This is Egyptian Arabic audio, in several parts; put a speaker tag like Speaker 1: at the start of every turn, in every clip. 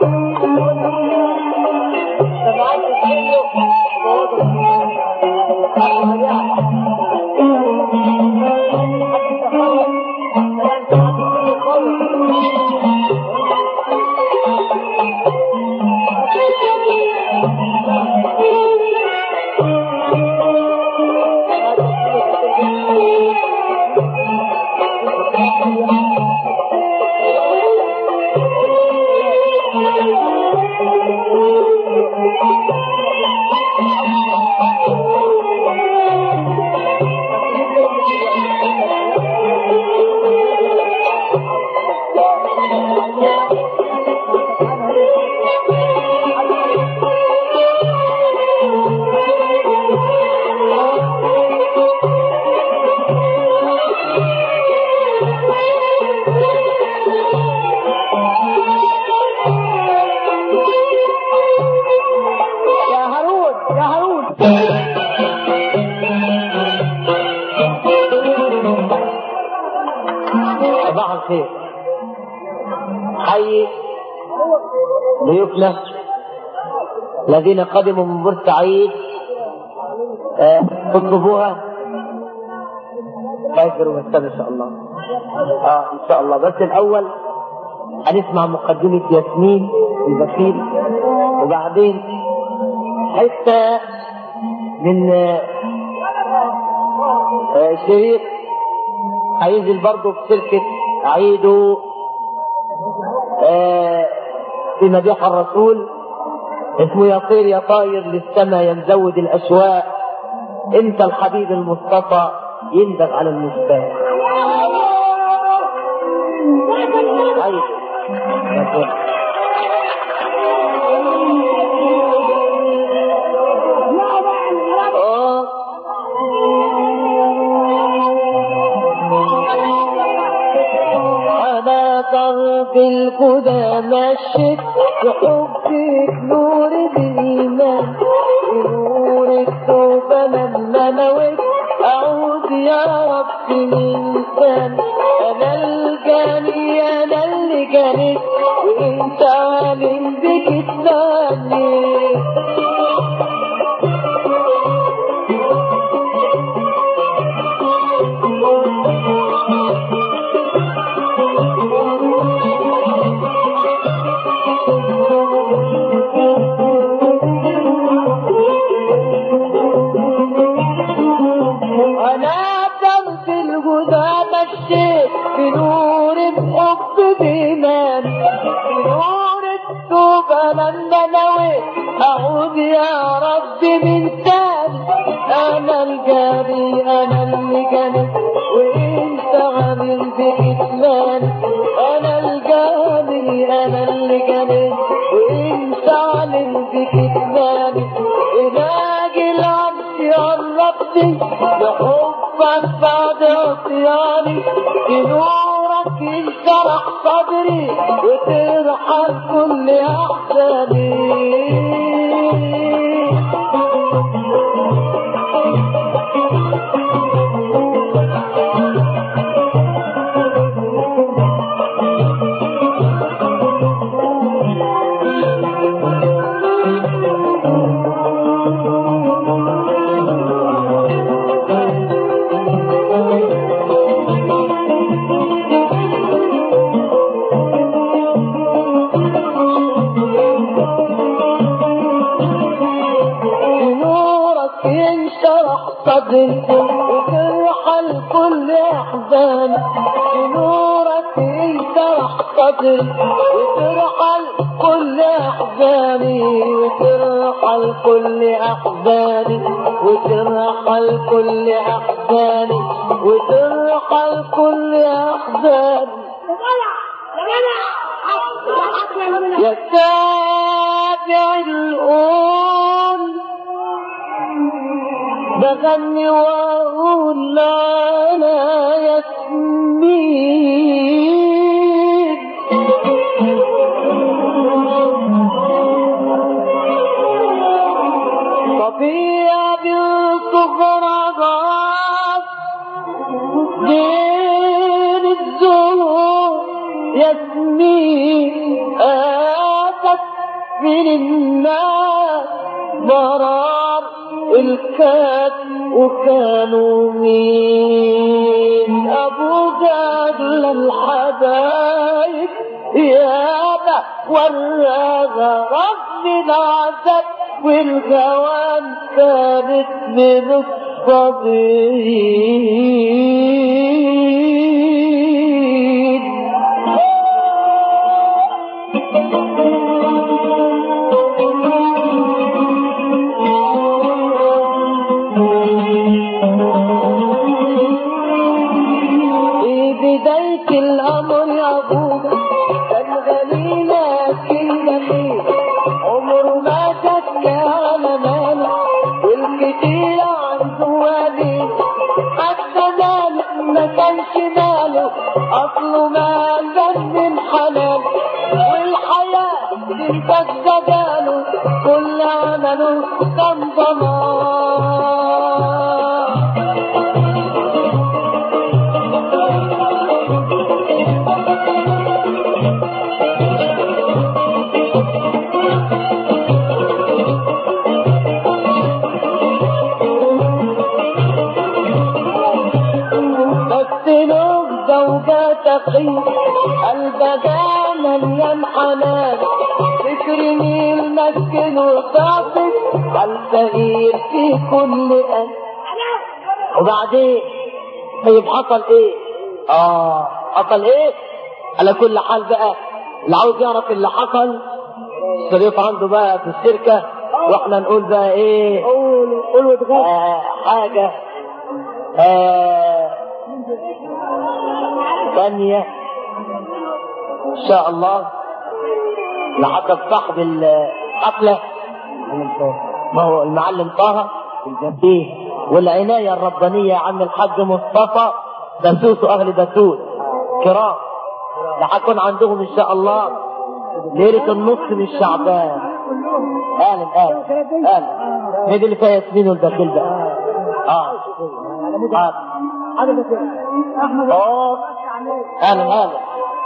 Speaker 1: يا هارون يا هارون
Speaker 2: صباح الخير حي ضيوفنا الذين قدموا من بورسعيد آه، اطلبوها فاكر ومستنى ان شاء الله اه ان شاء الله بس الاول هنسمع مقدمة ياسمين البكير وبعدين حتة من آه، آه، شريط هينزل برضه في شركة عيدو آه، في مديح الرسول اسمه يطير يا طاير للسما يمزود الأشواق انت الحبيب المصطفى يندب على المشتاق أيوة. آه. على درب الهدى مشيت بحبك نور الإيمان بنور التوبة لما نويت أعود يا رب من ثاني أنا الجاني أنا اللي جانيت وأنت عالم بكتماني أنا درب الهدى مشيت بنور الحب بإيمان بنور التوبة لما نويت أعود يا رب من تاني أنا الجاري أنا اللي جاني وأنت عامل بإتماني أنا الجاري أنا اللي جاني وأنت عامل بإتماني إلاجي العرش يا ربي لحبك بعد عصياني بنورك ينشرح صدري وترحل كل أحزاني بنورك ينشرح صدري وترحل كل احزاني بنورك ينشرح صدري وترحل كل احزاني وترحل كل احزاني وترحل كل احزاني وترحل كل احزاني يا تابع الأم بغني واقول انا ياسمين صفية بالصغرى غاب دين الزهور ياسمين آتت من الناس مرار الكاس وكانوا مين ابو جهل الحبايب ياما وراها رغم العذاب والهوان كانت من الصبيين في بداية الأمر يا أبوك كان غني لكن جميل عمره ما شك على ماله والكتير عنده ولي حتى ماله ما كانش ماله أصله ما كان من حلال والحياة تنتج جداله كل عمله كان ضمان بس له زوجة تقي قلبها مليان حنان فكرني المسكن وطاقت عالفقير في كل قلب وبعدين طيب حصل ايه اه حصل ايه على كل حال بقى اللي عاوز يعرف اللي حصل الشريف عنده بقى في الشركة واحنا نقول بقى ايه
Speaker 1: قول قول واتغنى
Speaker 2: آه حاجة آه ثانية إن شاء الله لحسب صاحب الحفلة ما هو المعلم طه الجنبيه والعناية الربانية يا عم الحاج مصطفى دسوس أهل دسوس كرام ده هيكون عندهم إن شاء الله ليلة النص من شعبان أهلا أهلا أهلا هي دي اللي فيها ياسمين والبخيل ده اه آه.
Speaker 1: هذا بس احمد
Speaker 2: اه اهلا اهلا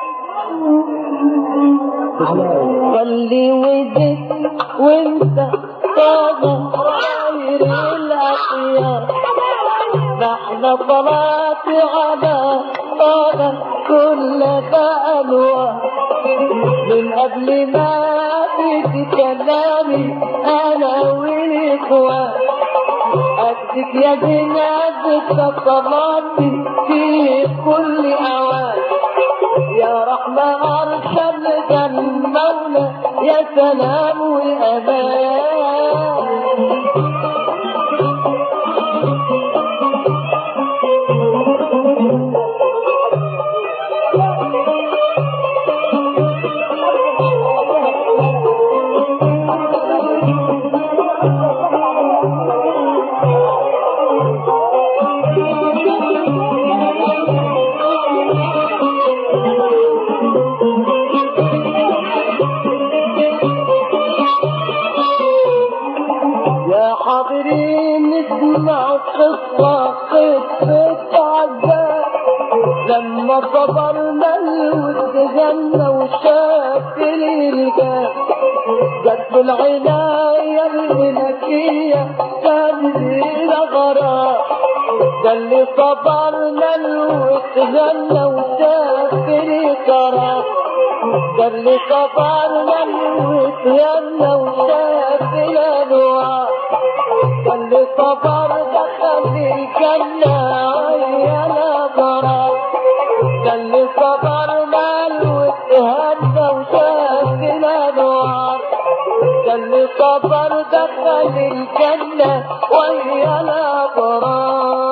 Speaker 2: صلي وزد وانت طاغى غير الاخيار نحن صلاتي على طاغى كل فأنوار من قبل ما في كلامي انا والاخوان أدك يا جنازة صلاتي في كل أوان يا رحمة أرسل المولى يا سلام وأمان يا حاضرين نسمع قصة قصة عذاب لما صبرنا الود جنة وشاف الرجال جت العناية الملكية كان غرام ده اللي صبرنا الود جنة وشاف الكرام ده اللي صبرنا الود جنة وشاف الانوار ده اللي صبر دخل الجنة يا نظرة ده اللي صبر مال واتهدى وشاف الانوار ده اللي صبر دخل الجنة ويا الابرار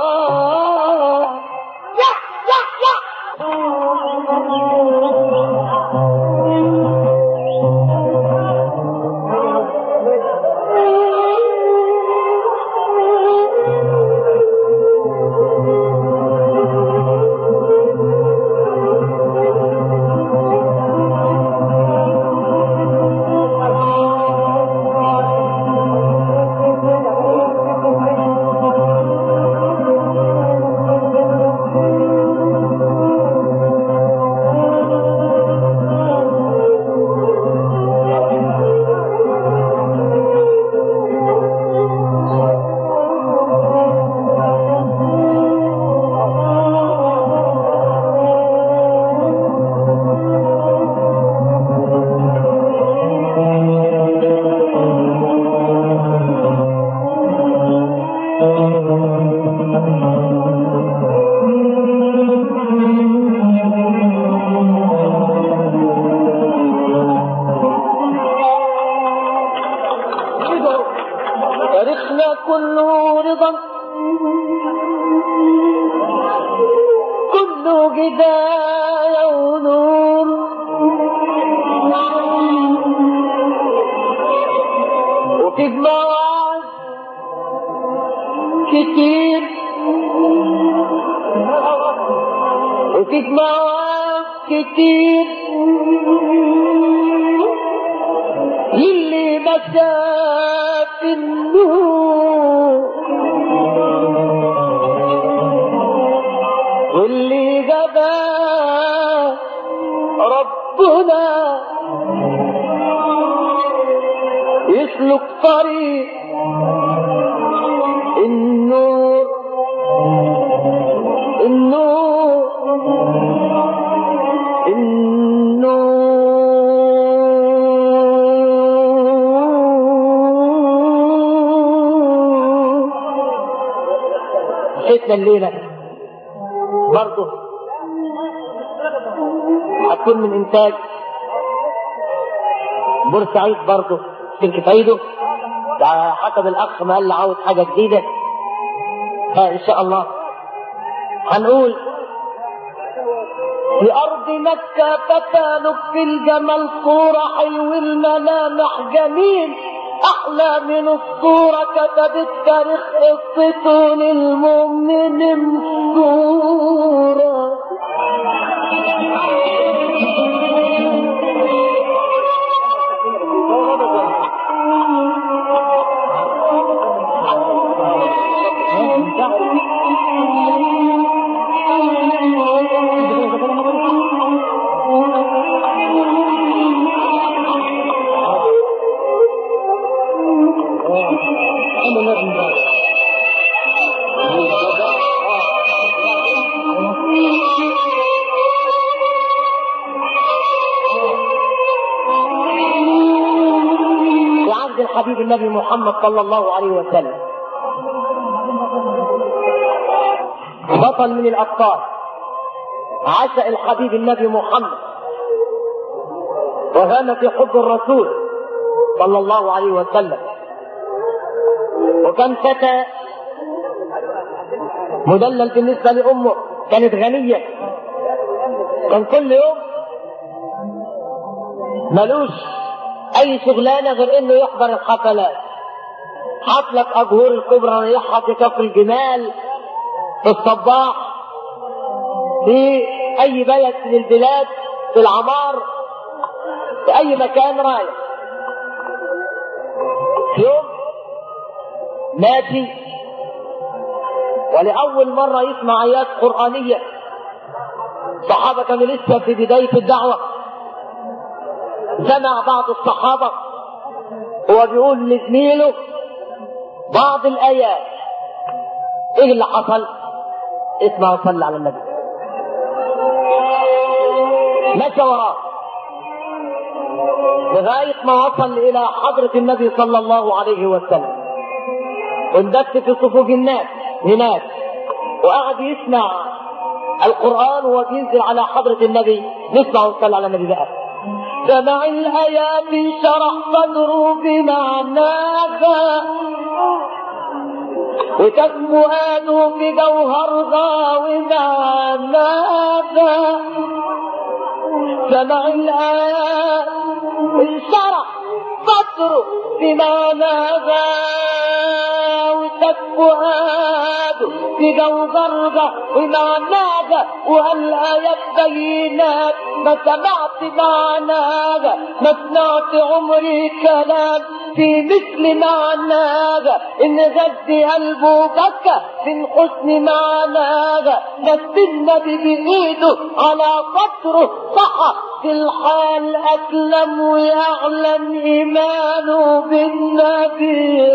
Speaker 2: كله رضا كله هداية ونور وفي مواعظ كتير وفي مواعظ كتير اللي ما شاف النور واللي جبى ربنا يسلك طريق النور النور النور حتنا الليلة برضه هتكون من إنتاج بورسعيد برضه تلك فايده ده حسب الأخ ما قال لي عاوز حاجة جديدة فإن شاء الله هنقول في أرض مكة فتى في الجمال صورة حلو الملامح جميل أحلى من الصورة كتب التاريخ قصته للمؤمن صورة في عهد الحبيب النبي محمد صلى الله عليه وسلم بطل من الأبطال عشق الحبيب النبي محمد وكان في حب الرسول صلى الله عليه وسلم وكان فتى مدلل بالنسبة لأمه كانت غنية كان كل يوم ملوش أي شغلانة غير إنه يحضر الحفلات حفلة أجهور الكبرى ريحها في كفر الجمال في الصباح في أي بلد من البلاد في العمار في أي مكان رايح في يوم ماشي ولأول مرة يسمع آيات قرآنية الصحابة كانوا لسه في بداية الدعوة سمع بعض الصحابة هو بيقول لزميله بعض الآيات إيه اللي حصل؟ اسمع وصلي على النبي مشى وراه لغاية ما وصل إلى حضرة النبي صلى الله عليه وسلم واندس في صفوف الناس هناك وقعد يسمع القرآن وهو بينزل على حضرة النبي نسمع ونصلي على النبي بقى سمع الآيات شرح صدره بمعناها وتسمو آله بجوهر غاوي معناها سمع الآيات انشرح صدره بمعناها وتفهاده بجوهرها ومعناها وهالآيات بينات ما سمعت معناها ما سمعت عمري كلام في مثل معناها إن غدي قلبه بكى من حسن معناها نفس النبي بإيده على قطره صحى في الحال أسلم ويعلن إيمانه بالنبي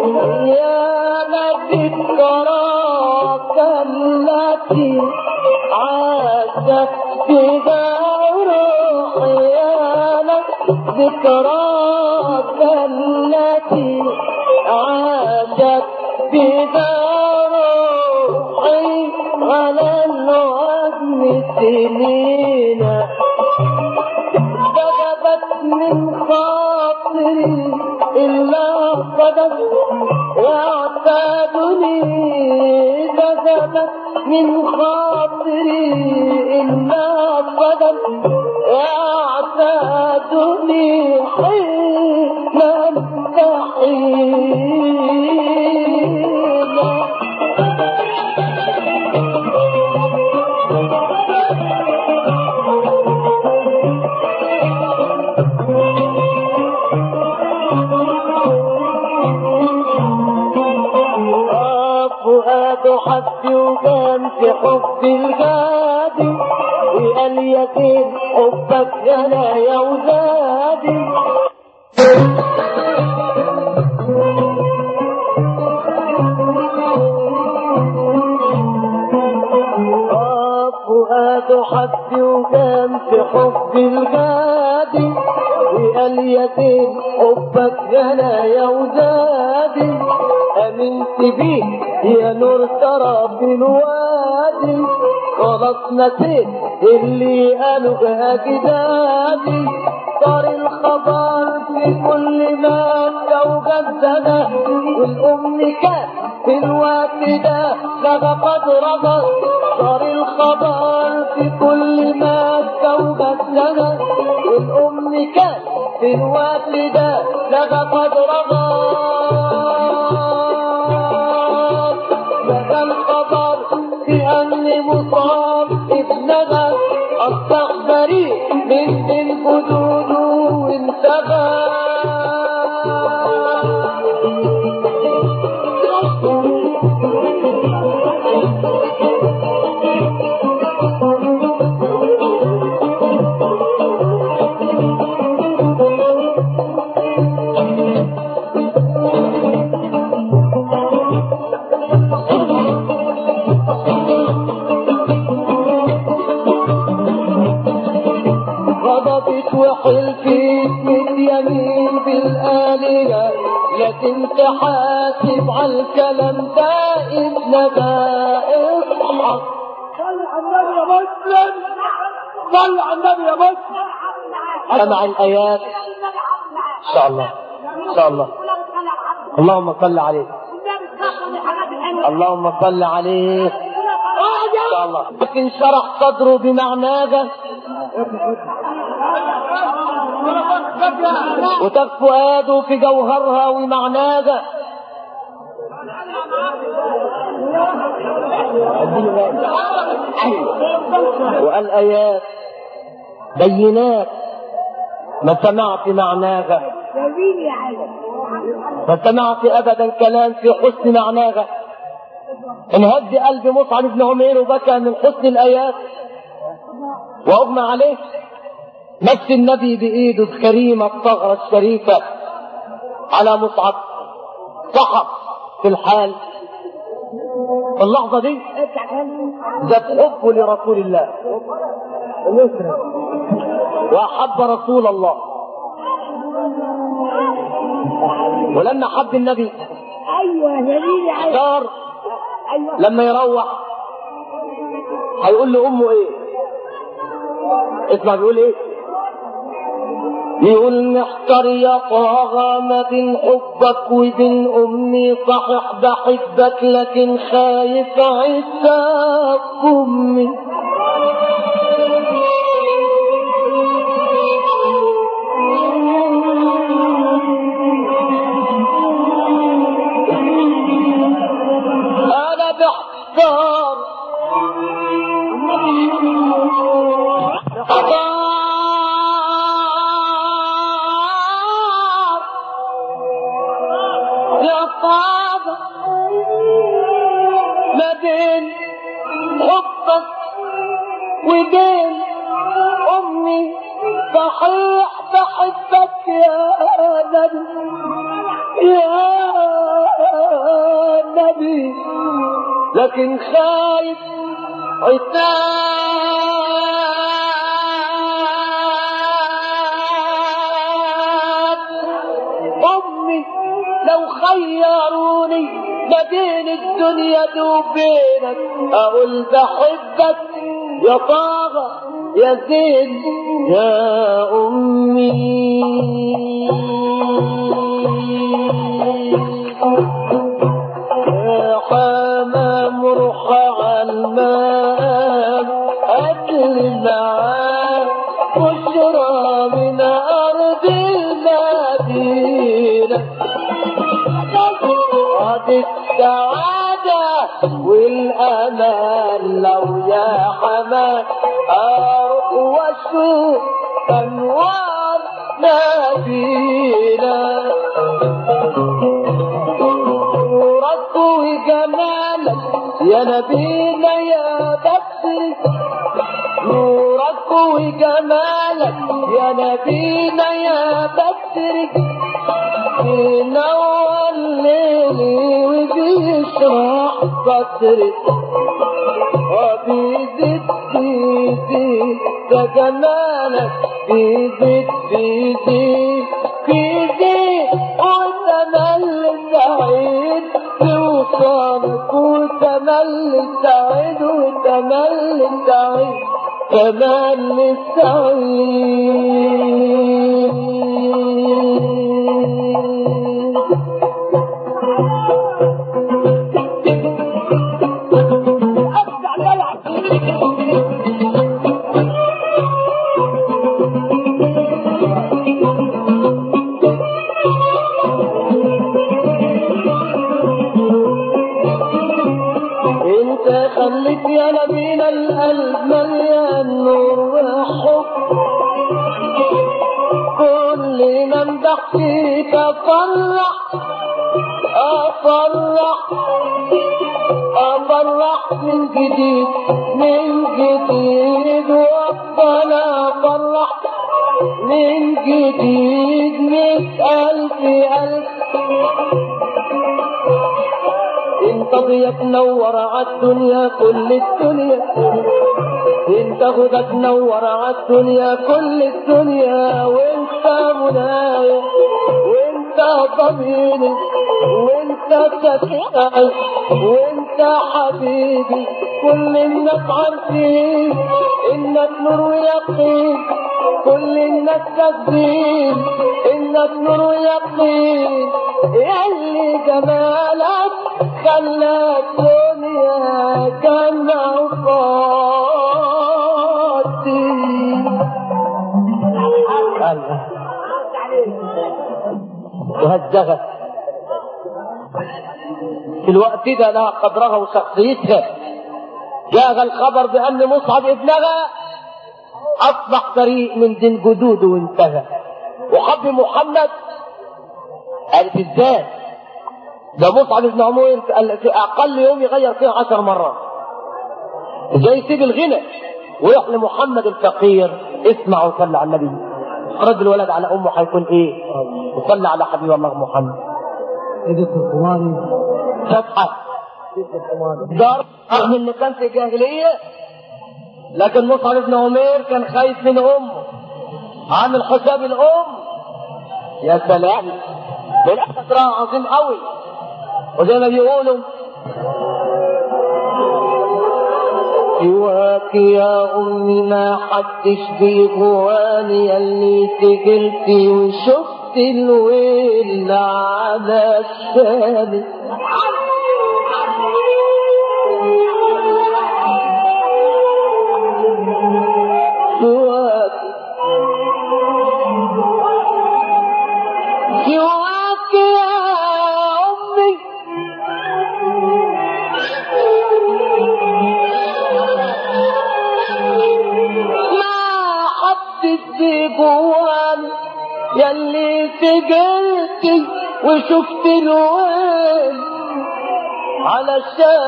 Speaker 2: يا ذكراك التي عاشت بها روحي يا ذكراك التي عاشت بها روحي على الوزن سنين ذهبت من خاطري إلا صدق واعتادني ذهبت من خاطري إلا صدق واعتادني حين التحين فؤاد حبي وكان في حب الغادي وقال يتيم حبك يا يا ولادي آه فؤاد حبي وكان في حب الغادي وقال يتيم حبك يا يا ولادي امنت بيه يا نور ترى في الوادي خلاص نسيت اللي قالوا بها جدادي صار الخبر في كل مكة وجدنا والأم كان في الوقت ده لغى قدرها صار الخبر في كل مكة وجدنا والأم كان في الوقت ده لغى قدرها لقى الخبر بأن مصاب ابنها أصبح بريء من الجدود وانتهى غضبت وحلفت من يمين بالآلهة لكن تحاسب على الكلام ده ابنها اصحى
Speaker 1: صل على النبي يا مسلم صل على النبي يا مسلم
Speaker 2: سمع الآيات إن شاء الله إن شاء الله اللهم صل عليه اللهم صل عليه إن شاء الله لكن شرح صدره بمعناها وتف فؤاده في جوهرها ومعناها والآيات بينات ما سمعت معناها
Speaker 1: جميل يا عيني
Speaker 2: ما سمعت ابدا كلام في حسن معناها انهز قلب مصعب بن عمير وبكى من حسن الايات واغمى عليه مس النبي بايده الكريمه الصغرى الشريفه على مصعب صحى في الحال في اللحظه دي ذات حب لرسول الله واحب رسول الله ولما حب النبي
Speaker 1: ايوه جميل يا عيني
Speaker 2: صار
Speaker 1: ايوه
Speaker 2: لما يروح هيقول لامه ايه اسمع بيقول ايه يقول محتار يا طه ما بين حبك وبين امي صحيح بحبك لكن خايف عتاب امي انا بحتار بحتار يا طابة ما بين حبك وبين امي صحيح بحبك يا نبي يا
Speaker 1: طبيب لكن خايف عتاب امي لو خيروني ما بين الدنيا دي وبينك اقول بحبك يا طاغة يا زين يا امي يا حمام روح على الماء أكل معاه بشرى من أرض المدينة قد السعادة والأمان لو يا حمام أروح وأشوف أنوار مدينة نورك وجمالك يا نبينا يا بدر نورك وجمالك يا نبينا يا بدر ينور ليلي وبيشرح صدري وبيزيد بيزيد ده جمالك بيزيد بيزيد بيزيد وتملي سعيد توصلك وتملي سعيد وتملي سعيد تملي سعيد
Speaker 2: ابدع دلع
Speaker 1: انت خليت يا نبينا القلب مليان نور وحب كل ما امدح فيك افرح افرح افرح من جديد من جديد وافضل افرح من جديد مئة الف الف انت ضياء تنور عالدنيا كل الدنيا انت هدى تنور عالدنيا كل الدنيا وانت منايا وانت ضميري وانت شفيعي وانت حبيبي كل الناس عارفين انك نور ويقين كل الناس كاتبين انك نور ويقين يلي جمالك خلى الدنيا كان عصاتي الله وهزغت في الوقت ده لها قدرها وشخصيتها جاء الخبر بأن مصعب ابنها أصبح بريء من دين جدوده وانتهى وحب محمد قالت ازاي ده مصعب بن عمير في في اقل يوم يغير فيها عشر مرات ازاي يسيب الغنى ويروح لمحمد الفقير اسمع وصلى على النبي رد الولد على امه هيكون ايه وصلى على حبيب الله محمد
Speaker 2: ايدك القماري
Speaker 1: فتحة دار رغم انه كان في جاهلية لكن مصعب بن عمير كان خايف من امه عامل حساب الام يا سلام بالعكس صراع عظيم قوي وزي ما بيقولوا سواك يا أمي ما حدش بيغواني اللي سجلتي وشفت الويل على الشام سواك سواك يا أمي ما حطت جوان يلي سجلتي وشفت الوين على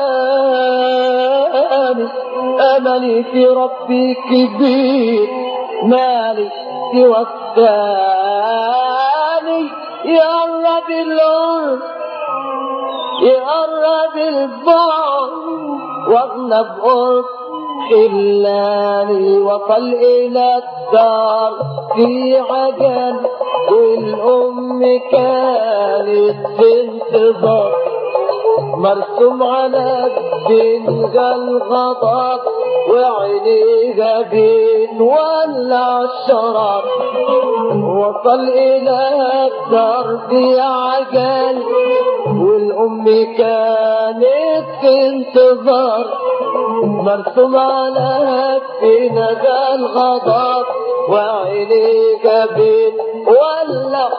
Speaker 1: الشام املي في ربي كبير مالي سوى الثاني يا رب العرش يقرب البعد واغنى بقرب خلاني وصل الى الدار في عجل والام كانت في انتظار مرسوم على الدنجة الغضب وعينيها بنولع الشراب وصل الى الدار في عجل والام كانت في انتظار مرسوم على الدنجة الغضب وعينيها بنولع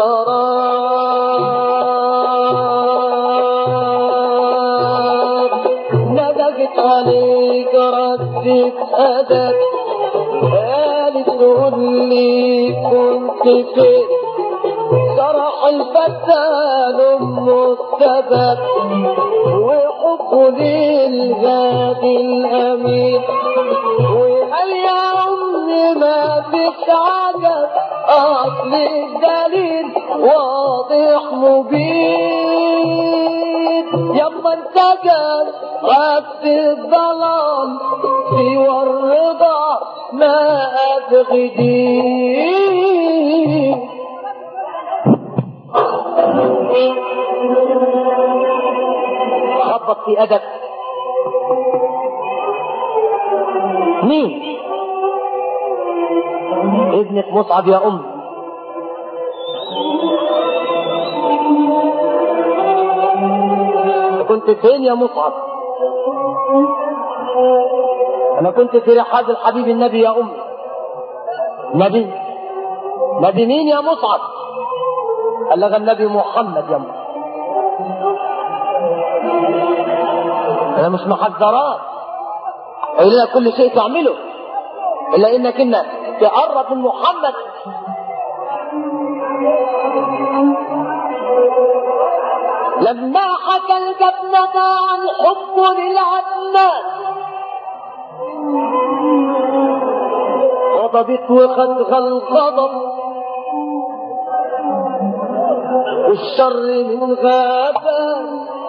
Speaker 1: شراب ندقت عليك ردت أدب قالت قول لي كنت فين صرح الفتان أمه السبب وحبه للغادي الأمين وقال يا أمي ما فيش عجب أصل الدليل واضح مبين يما انتجل غد الظلام سوى الرضا ما أبغدي خبط في أدب مين ابنة مصعب يا أم كنت فين يا مصعب أنا كنت في رحاب الحبيب النبي يا أمي نبي نبي مين يا مصعب قال لها النبي محمد يا أمي أنا مش محذرات قايل لك كل شيء تعمله إلا إنك إنك تقرب من محمد لما حكى الجبنة عن حبه للعدنان غضبت وخدها الغضب والشر من غابة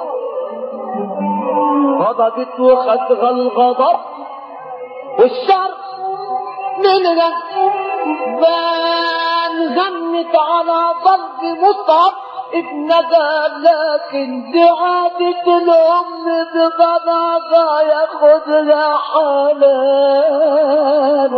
Speaker 1: غضبت وخدها الغضب والشر من غابة غنت على ضرب مصعب ابنها لكن دي عادة الأم ببلاغة ياخدها حنان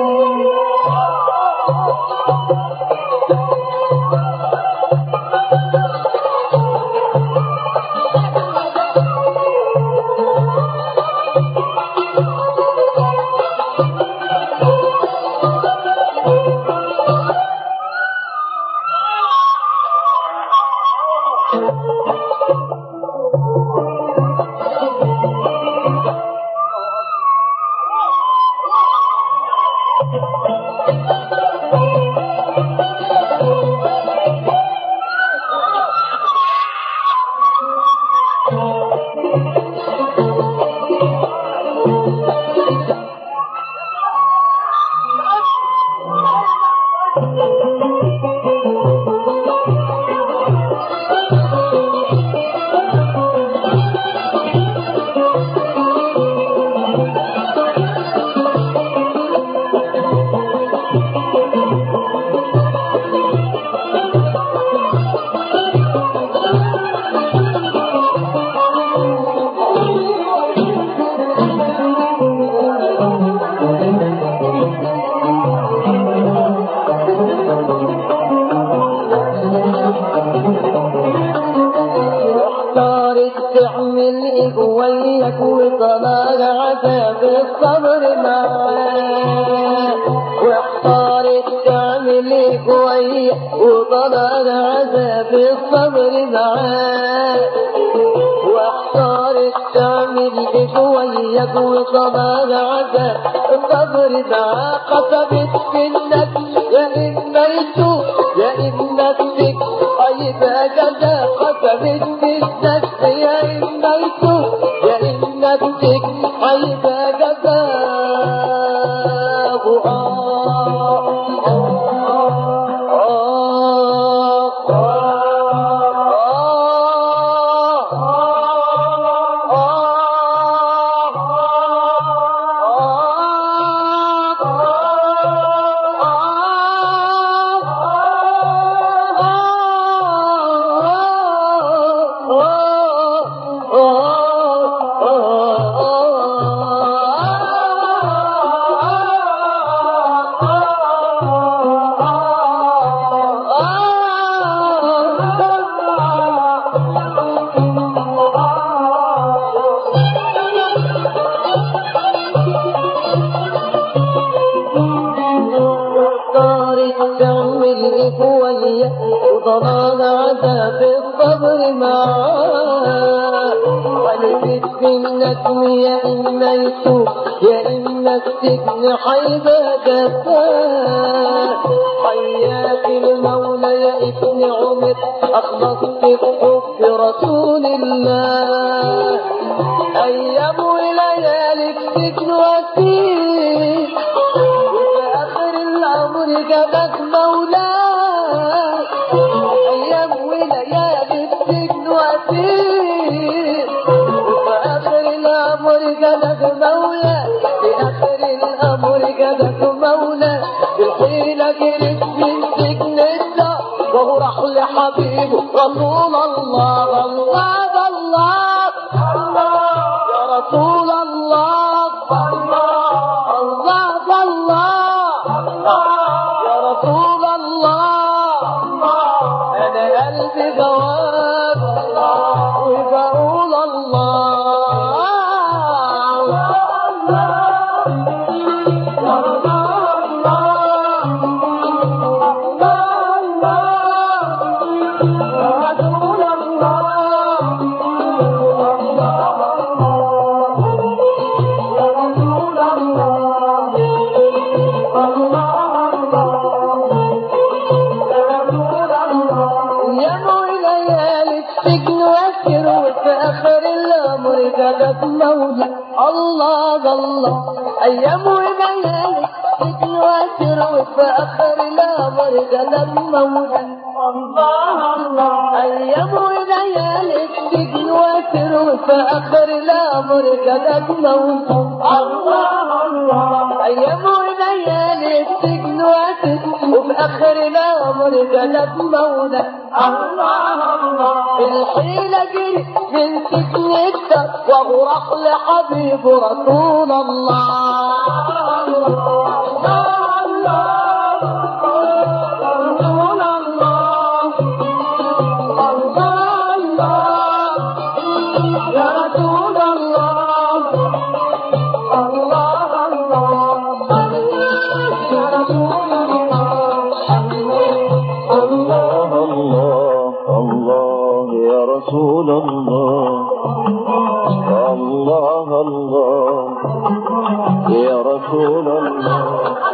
Speaker 1: اختارت تعمل ايه وياك وطلع عذاب الصبر معاه واختارت تعمل ايه وياك وطلع عذاب الصبر معاه واختارت تعمل ايه وياك وطلع عذاب الصبر معاه قصبت في النفس يا إما يتوب يا إما تسك هيبقى جزاء قسمت في النفس يا إما يتوب يا إما تسك هيبقى جزاء آه آه آه ولبت النجم يا إما يتوب يا إما السجن حيبة جفاء حياك المولى يا ابن عمر أخلصت بحب رسول الله أيام وليالي السجن وفيه وفي آخر الأمر جابك مولاي أيام وليالي السجن وفيه وفي آخر الأمر جابك مولاي في آخر الأمر جابك مولاي بالحيلة جريت من سجن الدار وهو راح لحبيبه رسول الله الله الله يا رسول الله الله الله يا رسول الله انا قلبي جواب وبقول يا ليالي السجن واسر وفي اخر الامر جابك مولى الله الله ايام وليالي السجن واسر وفي اخر الامر جابك مولى الله الله ايام وليالي السجن واسر وفي اخر الامر جابك مولى الله الله ايام وليالي السجن واسر وفي اخر الامر جابك مولى الله الله الحيلة جري من سجن الدار وهو راح لحبيب رسول الله يا رسول الله الله الله يا رسول الله
Speaker 3: الله الله الله يا رسول الله الله الله يا رسول الله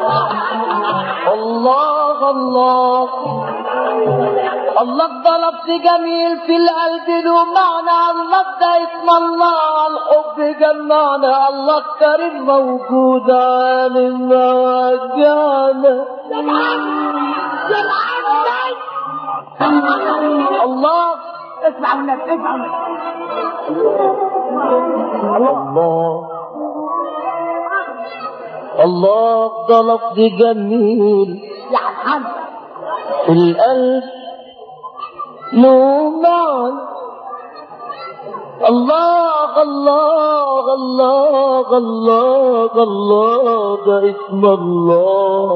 Speaker 1: الله الله الله ده لفظ جميل في القلب له معنى الله ده اسم الله الحب جمعنا الله كريم موجود عالم وجعنا الله اسمع منك اسمع منك
Speaker 3: الله الله ده لفظ جميل
Speaker 1: يا محمد
Speaker 3: في القلب له معنى الله الله الله الله الله ده اسم الله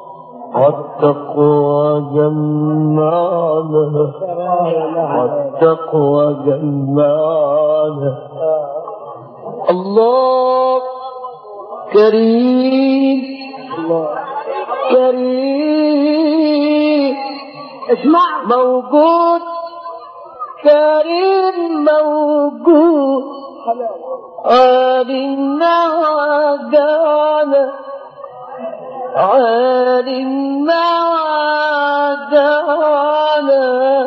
Speaker 3: والتقوى جمعنا والتقوى جمعنا الله كريم كريم
Speaker 1: اسمع
Speaker 3: موجود كريم موجود عالمنا وعدانا عالمنا وعدانا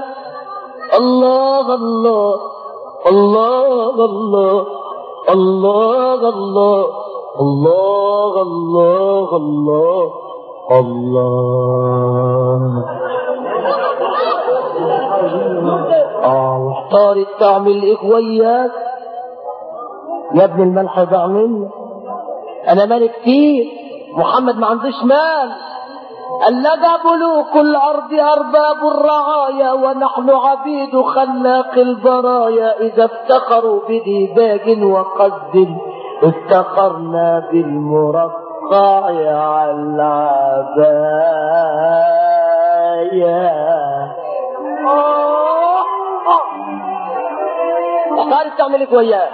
Speaker 3: الله الله الله الله الله الله الله الله الله الله اه واحتارت تعمل ايه وياك يا ابن الملح ضاع مني انا مالي كتير محمد ما عندوش مال ألقى ملوك الأرض أرباب الرعايا ونحن عبيد خلاق البرايا إذا افتخروا بديباج وقد افتخرنا بالمرقع على العبايا اختارت تعمل ايه وياه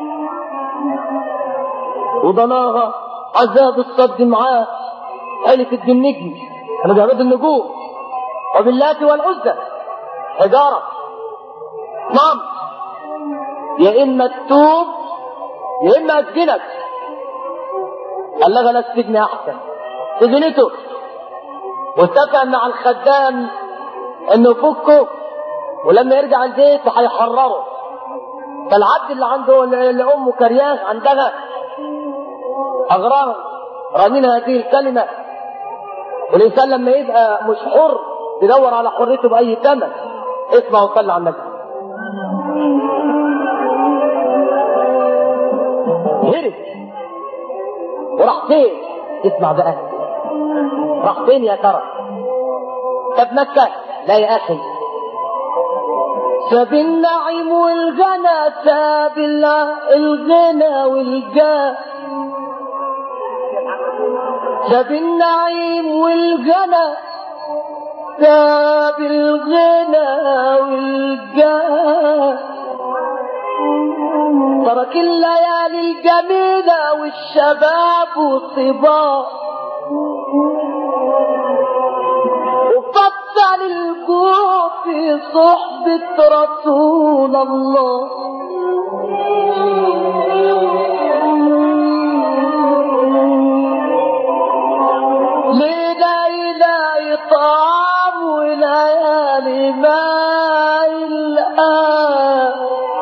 Speaker 3: وضناها عذاب الصد معاه حلفت بالنجم انا بعبد النجوم وباللات والعزى حجارة نعم يا اما تتوب يا اما اسجنك قال لها لا السجن احسن سجنته واتفق مع الخدام انه يفكه ولما يرجع البيت هيحرره فالعبد اللي عنده اللي امه كرياه عندها اغراه رامين هذه الكلمه والانسان لما يبقى مش حر يدور على حريته باي ثمن اسمع وصلي على النبي هرب وراح فين اسمع بقى راح فين يا ترى طب مكة لا يا أخي ساب النعيم والغنى ساب الغنى والجاه ساب النعيم والغنى ساب الغنى والجاه ترك الليالي الجميلة والشباب والصبا وفضل الجوع في صحبة رسول الله ليلة يلاقي طعام وليالي ما يلقاه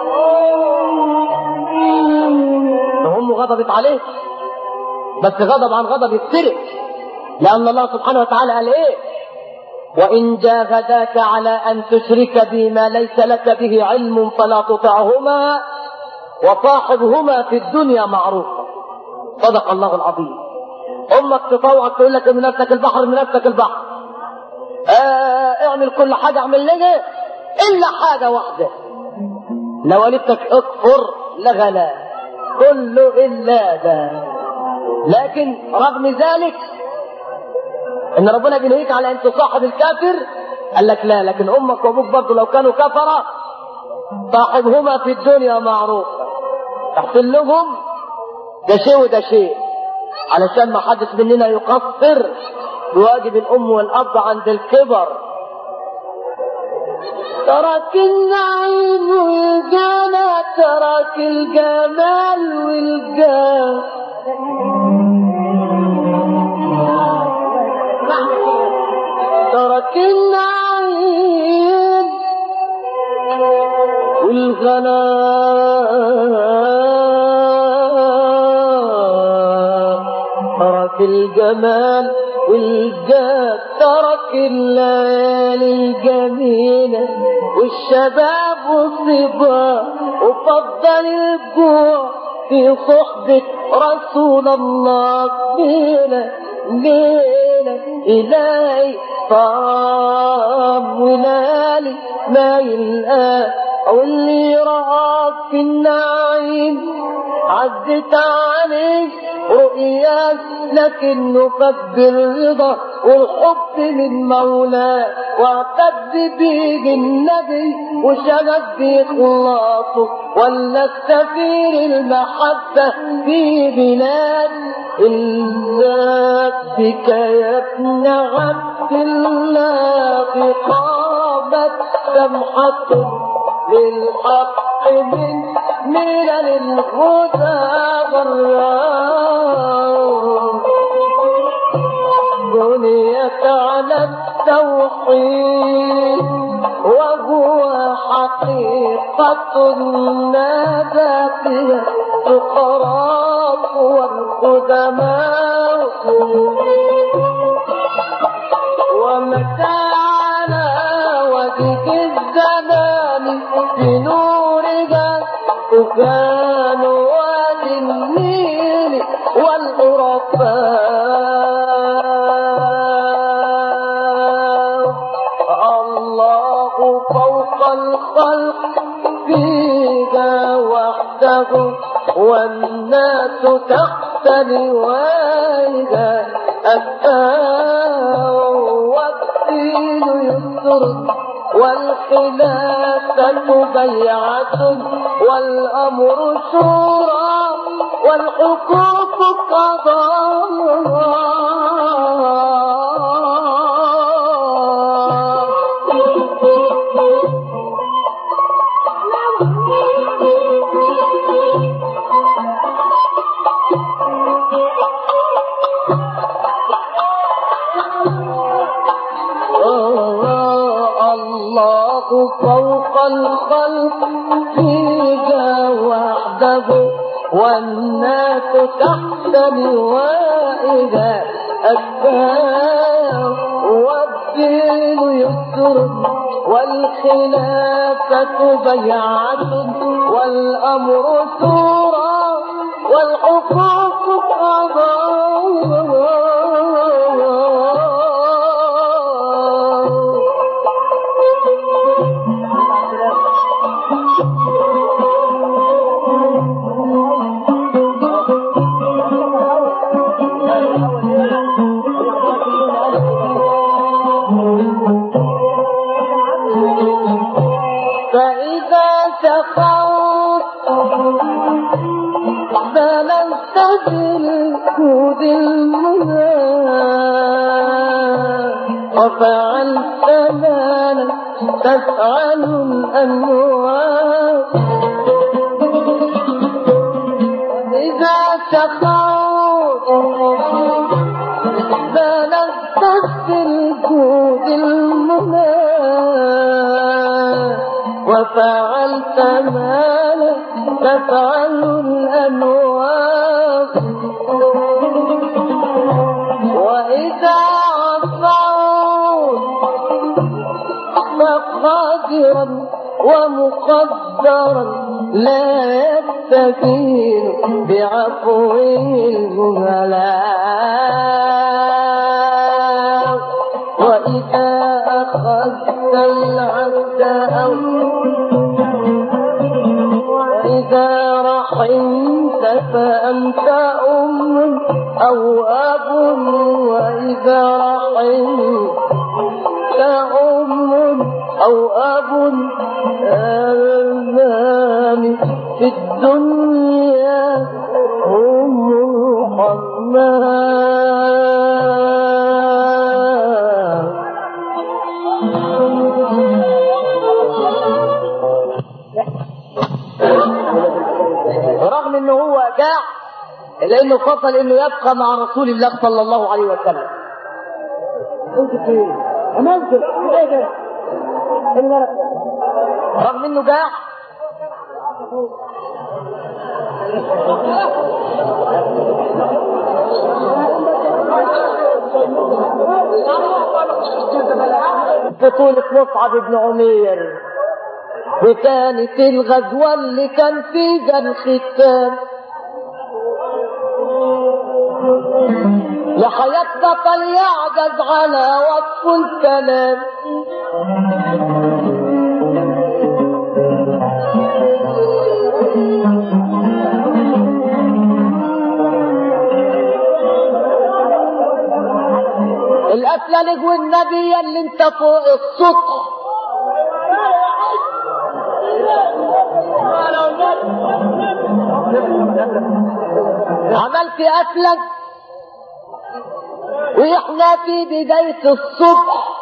Speaker 3: أمه غضبت عليه بس غضب عن غضب يفترق لأن الله سبحانه وتعالى قال إيه وإن جاهداك على أن تشرك بي ما ليس لك به علم فلا تطعهما وصاحبهما في الدنيا معروفا صدق الله العظيم أمك تطوعك تقول لك من نفسك البحر من نفسك البحر آه اعمل كل حاجة اعمل لنا إلا حاجة واحدة لو قالتك اكفر لغلا كله إلا ده لكن رغم ذلك ان ربنا بينهيك على ان تصاحب الكافر قال لك لا لكن امك وابوك برضه لو كانوا كفرة صاحبهما في الدنيا معروف تحسن لهم ده شيء وده شيء علشان ما حدش مننا يقصر بواجب الام والاب عند الكبر ترك النعيم والجنى ترك الجمال والجاه ترك النعيم والغناء ترك الجمال والجاد ترك الليالي الجميلة والشباب والصبا وفضل الجوع في صحبة رسول الله ليلة ليلة إلهي طعام ولالي ما يلقى أو اللي رآك في النعيم عدت عليه رؤياك لكنه فد الرضا والحب من مولاه واعتد بيه النبي وشغف بإخلاصه ولا السفير المحبة في بلاد إلا بك يا ابن عبد الله قامت سمحة للحق من ملل الهدى غرام بنيت على التوحيد وهو حقيقة نادى فيها الفقراء والقدماء ومتى على وجه الزمان بنورها طوفان وادي النيل والغرفاء الله فوق الخلق فيها وحده والناس تحت لوائها الآن والدين يسر والخلافة بيعة والأمر شورى والحقوق قضاء وحده والناس تحت لوائها الدار والدين يسر والخلافة بيعة والأمر سورة والحقوق قضاء فإذا سخرت بلغت بالكود المنى وفعلت ما لم تفعل الأموات إذا سخرت بلغت بالكود المنى وفعلت ما لا تفعل الأنوار وإذا عصوت فقادرا ومقدرا لا يستكين بعفو الجهلاء وإذا أخذت العبد أو وإذا رحمت فأنت أم أو أب وإذا رحمت أم أو أب آلام في الدنيا هم الرحمن رغم انه هو جاع الا انه فضل انه يبقى مع رسول الله صلى الله عليه وسلم رغم انه جاع بطولة مصعب بن عمير وكانت الغزوة اللي كان فيها الختام لحياة بطل يعجز على وصف الكلام الأسلج والنبي اللي انت فوق السطح عملت أسلج وإحنا في بداية الصبح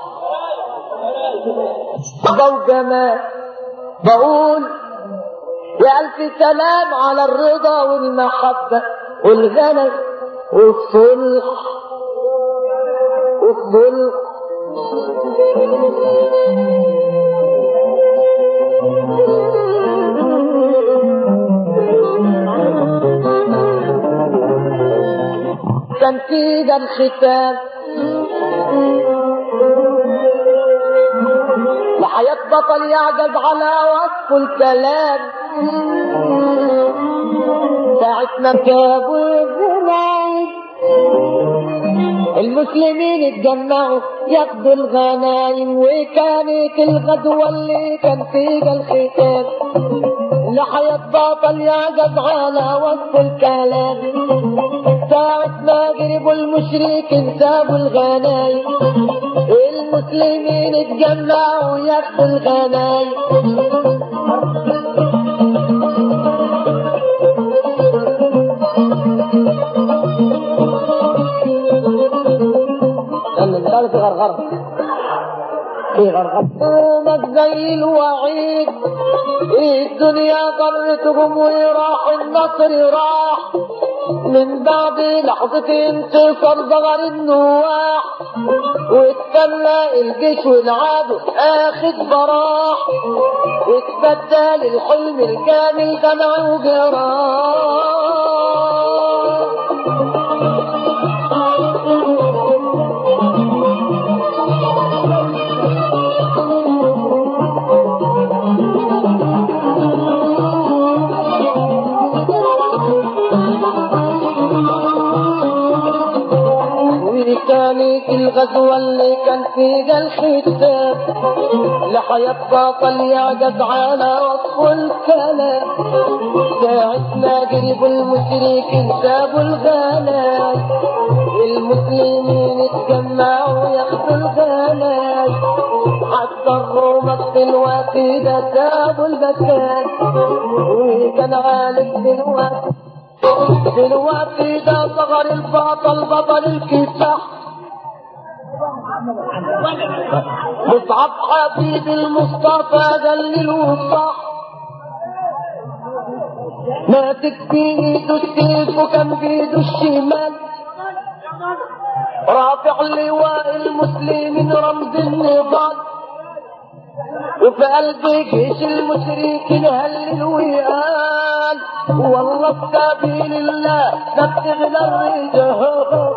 Speaker 3: ضوء جمال بقول يا ألف سلام على الرضا والمحبة والغنى والصلح والصلح كان في ده الختام لحياة بطل يعجز على وصف الكلام ساعة ما جابوا الغنايم المسلمين اتجمعوا ياخدوا الغنايم وكانت الغدوة اللي كان فيها الختام لحياة بطل يعجز على وصف الكلام ساعة ما غربوا المشركين سابوا الغنايم المسلمين اتجمعوا ياخدوا الغنايم
Speaker 2: قال في غرغرة في غرغرة
Speaker 3: قومك زي الوعيد الدنيا ضرتهم وراح النصر راح من بعد لحظة انتصار ظهر النواح واتفلى الجيش والعدو اخد براح واتبدل الحلم الكامل دمع وجراح وكانت الغزوة اللي كان فيها الختام لحياة بطل يعجز على وصف الكلام ساعة ما جربوا المشركين سابوا الغناي المسلمين اتجمعوا ياخدوا الغناي حتى الرومة في الوقت ده سابوا المكان وكان غالب في الوقت دلوقتي ده صغر البطل بطل الكفاح مصعب حبيب المصطفى دلل وصح ماسك بايده السيف وكان بايده الشمال رافع لواء المسلمين رمز النضال وفي قلب جيش المشركين هلل وقال والله في سبيل الله ده بتغنى الرجال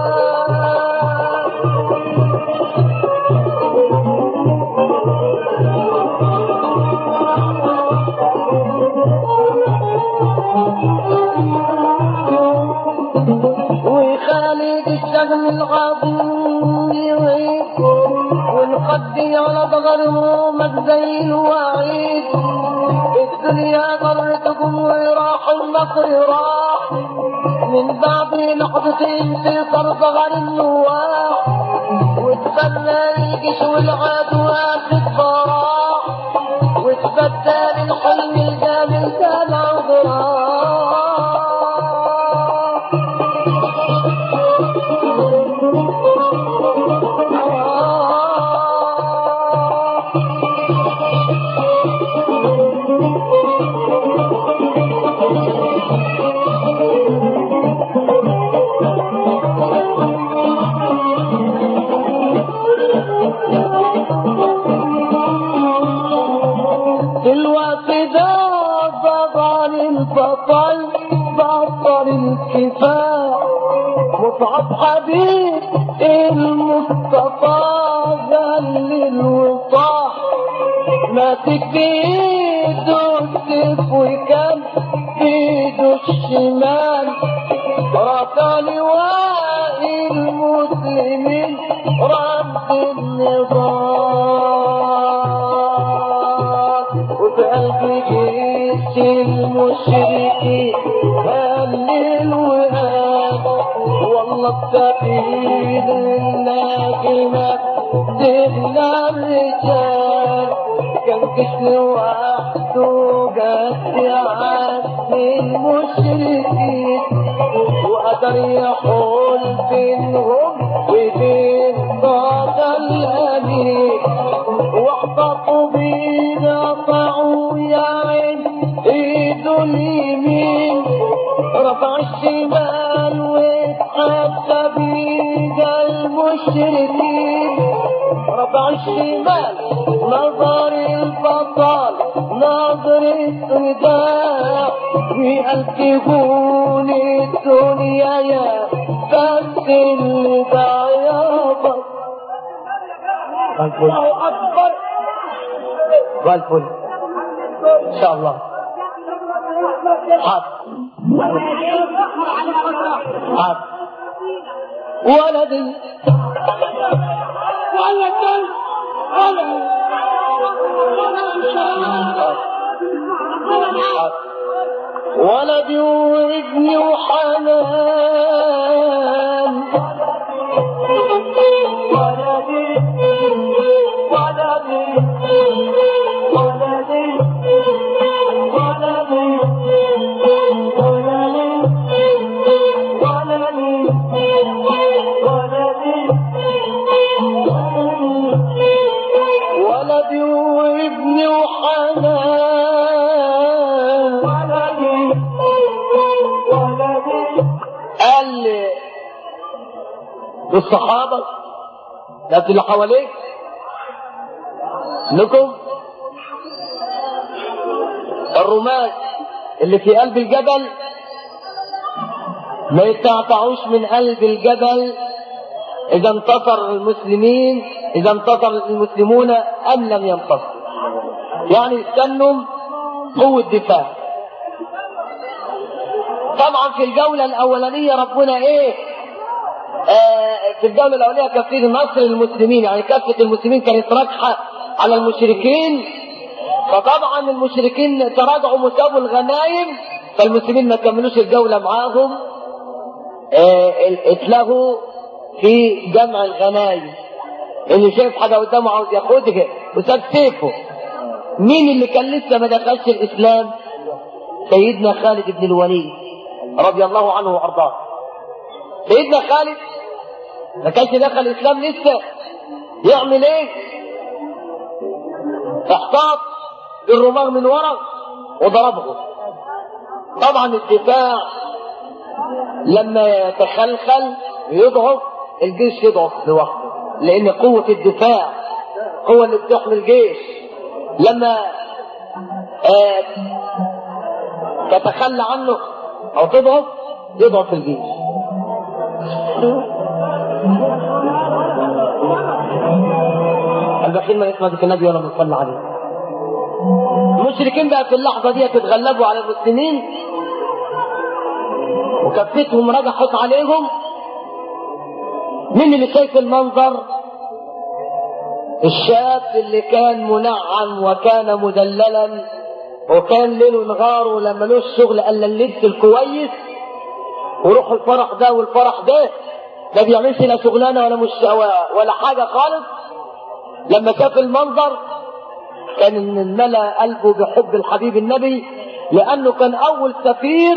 Speaker 3: وخالد الشغل العظيم يعيد ونقضي على ظهرهم زي الوعيد الدنيا غرتكم وراح النصر راح من بعد لحظة انتصار ظهر النواح واتفنى الجيش والعدو اخد براح واتبدل الحلم الجامل كان عذراح دلوقتي ده بطل البطل بطل الكفاح مصعب حبيب المصطفى ذل الوصاح ماسك بايده السيف وكان بايده الشمال رفع لواء المسلمين رمز النضال وفي قلب جيش المشركين هلل وهاب والله بسبيل الله كلمة سيدنا الرجال كان جيش لوحده جد عد المشركين وقدر يحول بينهم وبين طاقة الأمين واحتطوا بينا قطعوا يا عين ايده اليمين رفع الشمال واتحدى بيد المشركين رفع الشمال نظر البطل نظر السوداء بألفهون الدنيا يا بس اللي ضيابك الله أكبر
Speaker 2: والفل ان شاء الله حاضر حاضر
Speaker 3: ولدي ولدي وابني وحنان ولدي ولدي ولدي ولدي ولدي ولدي ولدي وابني وحنان ولدي ولدي
Speaker 1: للصحابة الناس اللي حواليك لكم الرماة اللي في قلب الجبل ما يتعطعوش من قلب الجبل إذا انتصر المسلمين إذا انتصر المسلمون أم لم ينتصر يعني استنوا قوة دفاع طبعا في الجولة الأولانية ربنا إيه آه في الجولة الأولانية كان في نصر المسلمين يعني كافة المسلمين كانت راجحة على المشركين فطبعا المشركين تراجعوا وسابوا الغنايم فالمسلمين ما كملوش الجولة معاهم آه اتلغوا في جمع الغنايم اللي شايف حاجة قدامه عاوز ياخدها وساب سيفه مين اللي كان لسه ما دخلش الإسلام سيدنا خالد بن الوليد رضي الله عنه وأرضاه سيدنا خالد ما كانش دخل الإسلام لسه يعمل إيه احتاط بالرماغ من ورا وضربه طبعا الدفاع لما يتخلخل يضعف الجيش يضعف لوحده لان قوة الدفاع هو اللي بتحمي الجيش لما آه تتخلى عنه او تضعف يضعف الجيش البخيل ما يسمع ذكر النبي ولا بيصلي عليه المشركين بقى في اللحظة دي تتغلبوا على المسلمين وكفتهم رجحت عليهم مين اللي شايف المنظر الشاب اللي كان منعم وكان مدللا وكان ليله نهاره لما له الشغل الا اللبس الكويس وروح الفرح ده والفرح ده ما بيعملش لا شغلانه ولا مش ولا حاجه خالص لما شاف المنظر كان الملا قلبه بحب الحبيب النبي لانه كان اول سفير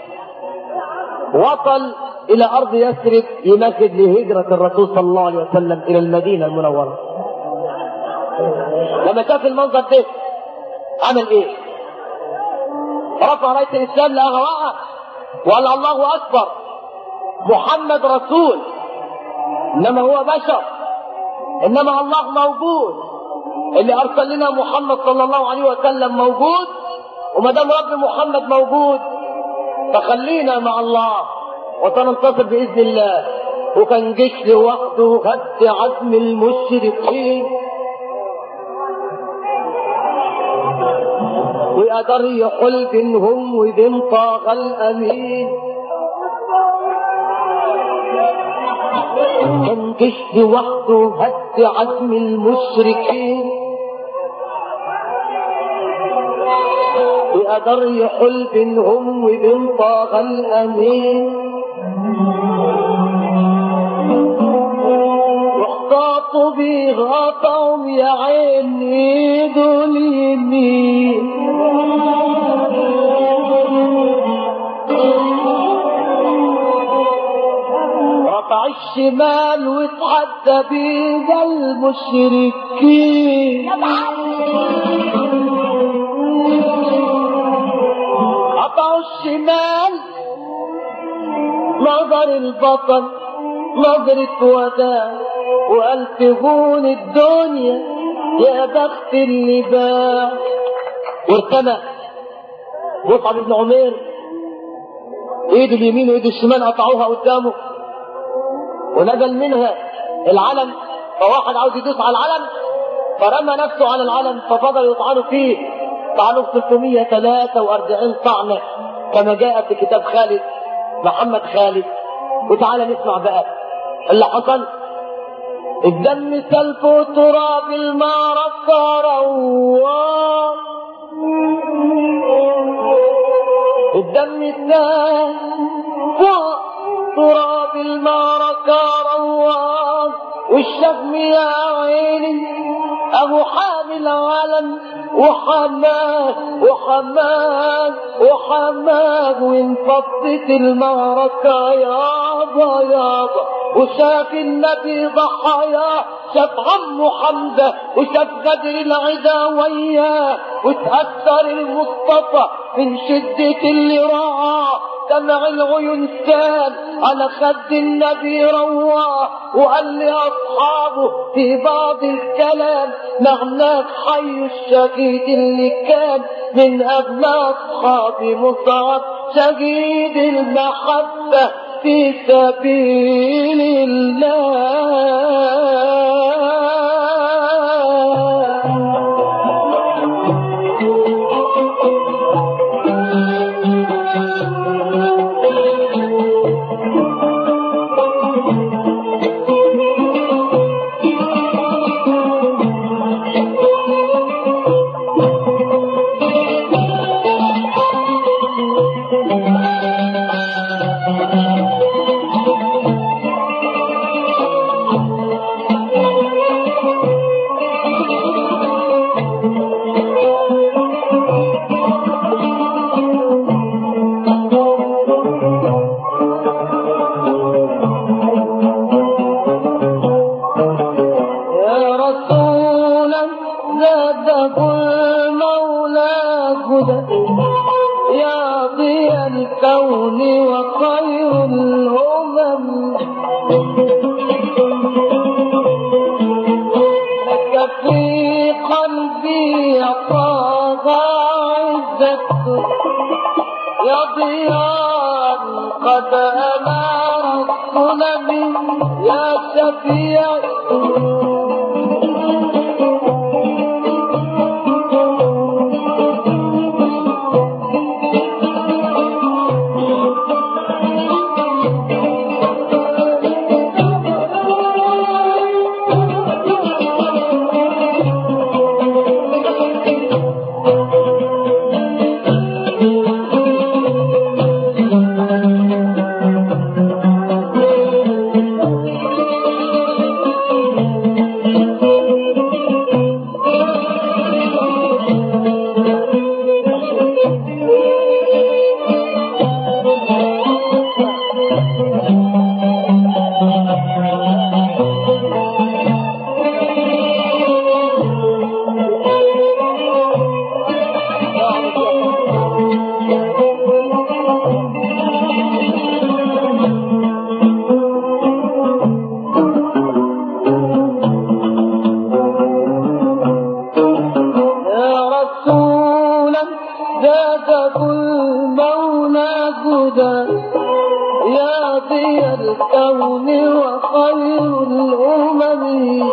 Speaker 1: وصل الى ارض يثرب يمهد لهجرة الرسول صلى الله عليه وسلم الى المدينة المنورة لما شاف المنظر ده عمل ايه رفع راية الاسلام لقاها وقع وقال الله اكبر محمد رسول انما هو بشر انما الله موجود اللي ارسل لنا محمد صلى الله عليه وسلم موجود وما دام رب محمد موجود فخلينا مع الله وسننتصر باذن الله وكان جيش لوحده هد عزم المشركين وقدر يحل بينهم وبين طاغ الامين كان جيش لوحده هد عزم المشركين وقدر يحل بينهم وبين طاغ الامين واحتاطوا بيه غطاهم يا عين ايده اليمين رفع الشمال واتحدى بيه المشركين قطعوا الشمال نظر البطل نظرة وداع وقال تهون الدنيا يا بخت اللي باع وارتمى مصعب بن عمير ايده اليمين وايده الشمال قطعوها قدامه ونزل منها العلم فواحد عاوز يدوس على العلم فرمى نفسه على العلم ففضل يطعنوا فيه طعنوا في 343 طعنة كما جاء في كتاب خالد محمد خالد وتعالى نسمع بقى اللي حصل الدم سلف تراب المعركة رواه الدم سلف تراب المعركة رواه والشهم يا عيني ابو حامل علم وحماه وحماه وحماه وانفضت المعركة يابا يابا وشاف النبي ضحاياه شاف عمه حمزة وشاف غدر العدا وياه وتأثر المصطفى من شدة اللي رعاه دمع العيون كان على خد النبي رواه وقال لأصحابه في بعض الكلام معناك حي الشهيد اللي كان من أغلى أصحابي مصعب شهيد المحبة في سبيل الله يا رسولا زاده المولى هدى يا ضياء الكون وخير الأمم لك في قلبي طه عزة يا ضياء قد أنار الظلم يا شفيع يا رسولا زاده المولى هدى يا ضياء الكون وخير الأمم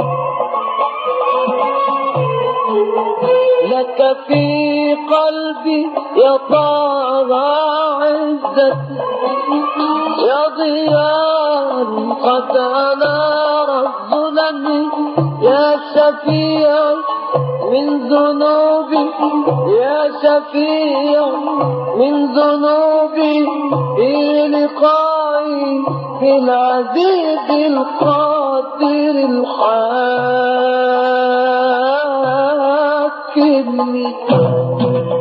Speaker 1: لك في قلبي يا طه عزة يا ضياء قد أنار الظلم يا شفيع من ذنوبي يا شفيع من ذنوبي في لقائي بالعزيز القادر الحاكم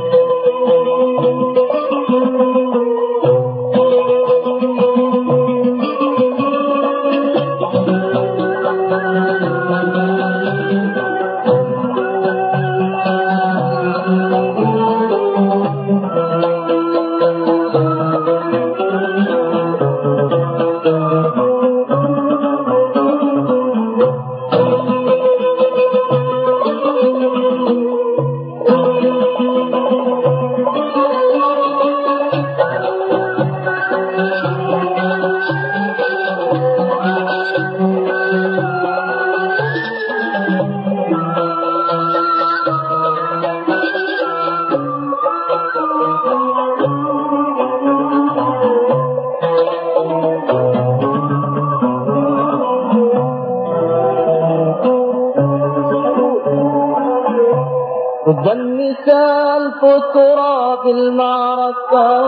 Speaker 1: ده المثال في تراب المعركة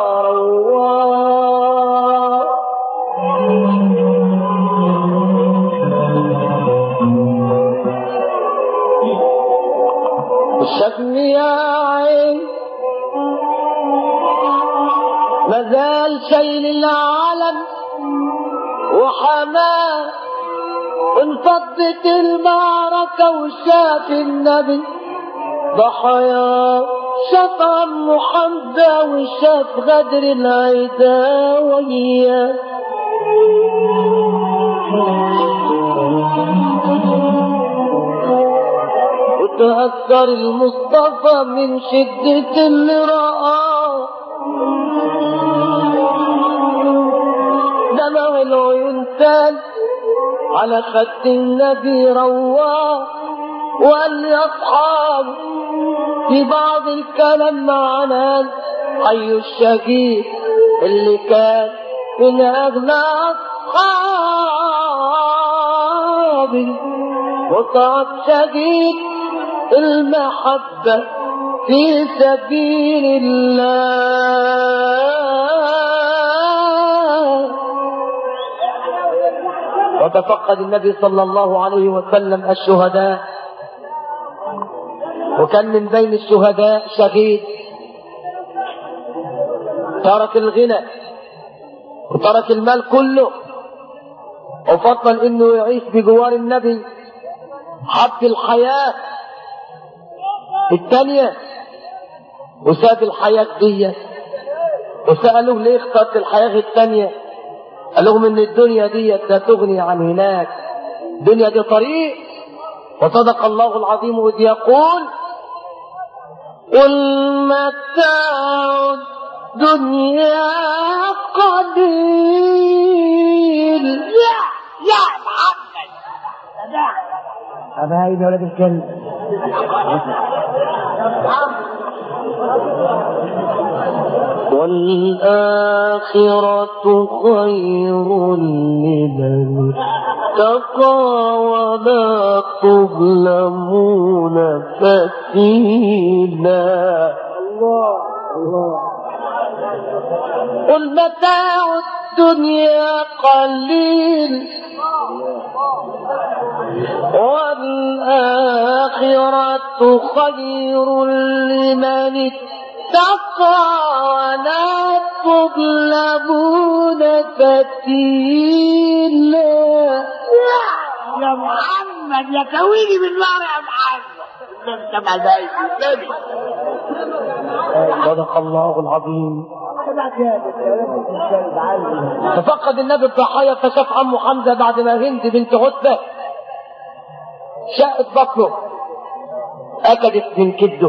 Speaker 1: رواه الشتم يا عين مازال شيل العالم وحماه انفضت المعركة وشاف النبي ضحايا
Speaker 3: شاف عمه حمزة وشاف غدر العدا وياه وتأثر المصطفى من شدة اللي رآه دمع العيون سال على خد النبي رواه وقال لي أصحاب في بعض الكلام معنا حي الشهيد اللي كان من أغلى أصحابي وصعد شديد المحبة في سبيل الله وتفقد النبي صلى الله عليه وسلم الشهداء وكان من بين الشهداء شهيد ترك الغنى وترك المال كله وفضل انه يعيش بجوار النبي حب الحياة الثانية وساب الحياة دي وسألوه ليه اخترت الحياة الثانية قال لهم ان الدنيا دي لا تغني عن هناك الدنيا دي طريق وصدق الله العظيم إذ يقول قل متاع الدنيا قليل
Speaker 1: يا يا محمد
Speaker 2: حبايبي يا ولاد الكلب
Speaker 3: والآخرة خير لمن اتقى ولا تظلمون فتيلا قل متاع الدنيا قليل والآخرة خير لمن اتقى ولا تظلمون فتيلا
Speaker 1: يا محمد يا كويني بالنار يا محمد انت ملايك النبي
Speaker 3: صدق الله العظيم ففقد النبي الضحايا فشاف عمه حمزه بعد ما هند بنت عتبه شقت بطنه اكلت من كبده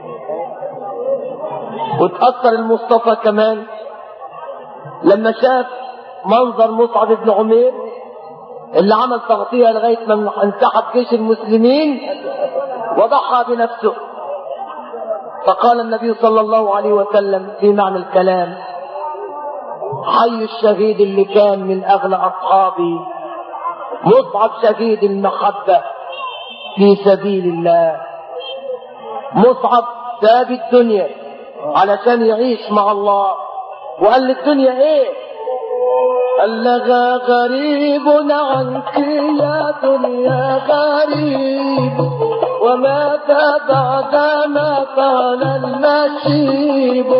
Speaker 3: وتأثر المصطفى كمان لما شاف منظر مصعب بن عمير اللي عمل تغطية لغاية ما انسحب جيش المسلمين وضحى بنفسه فقال النبي صلى الله عليه وسلم في معنى الكلام حي الشهيد اللي كان من أغلى أصحابي مصعب شهيد المحبة في سبيل الله مصعب ساب الدنيا علشان يعيش مع الله وقال للدنيا ايه قال لها غريب عنك يا دنيا غريب وماذا بعد ما كان النشيب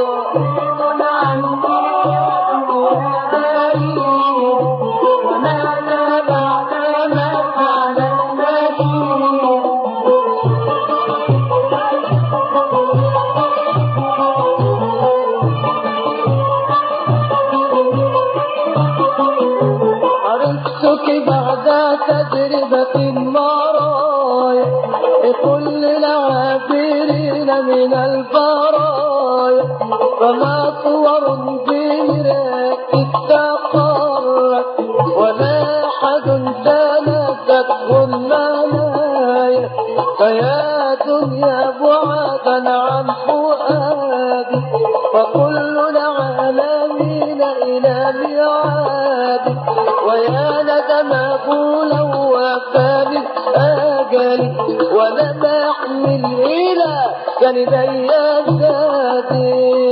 Speaker 3: عنك وماذا بعد ما كان النشيب عرفتك بعد تجربة مرايا لكل العابرين من البرايا فما صور بمراك استقرت ولا أحد جلسته المنايا فيا دنيا بعدا عن فؤادي فكل العالمين إلى ميعادي ويا ندمه لو وفاني أجلي ولم أحمل إلى جانبي زادي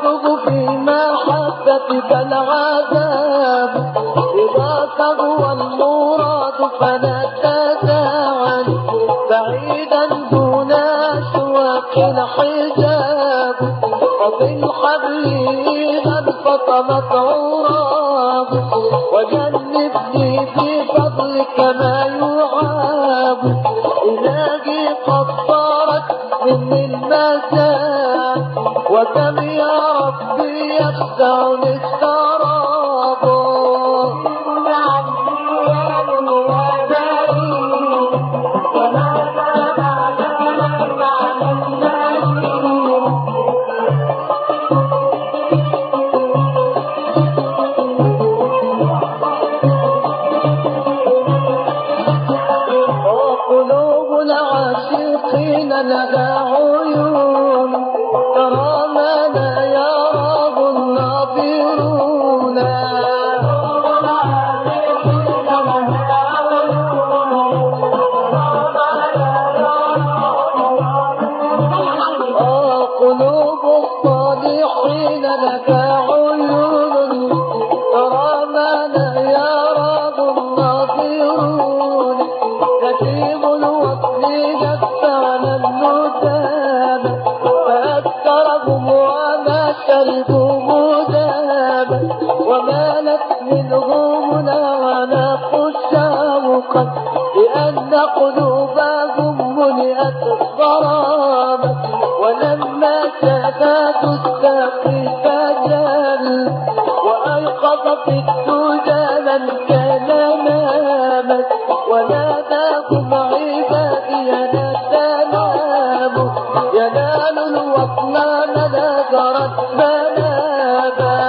Speaker 3: يكتب في محبتك العذاب إذا تهوى المراد فلا تزعل بعيدا دون أشواق الحجاب وبالحبل إذا انفطمت عراب وجنبني في فضلك ما يعاب إلهي قد صارت مني المساء وكم يا ربي يخدعني السراب وقلوب العاشقين لها عيون ترى ما لا يراه الناظرون آه قلوب الصالحين لها عيون ترى ما لا يراه الناظرون يتيم الوصل جف على النداب فأكثرهم وما شربوا مذاب ومالت منهم الأعناق الشوقا لأن قلوبهم ملئت ضرابا ولما شافت الساقي فجل وأيقظت الدجى من كان ناما وناداهم عبادي لا تناموا ينال الوصل ملا جرت منابا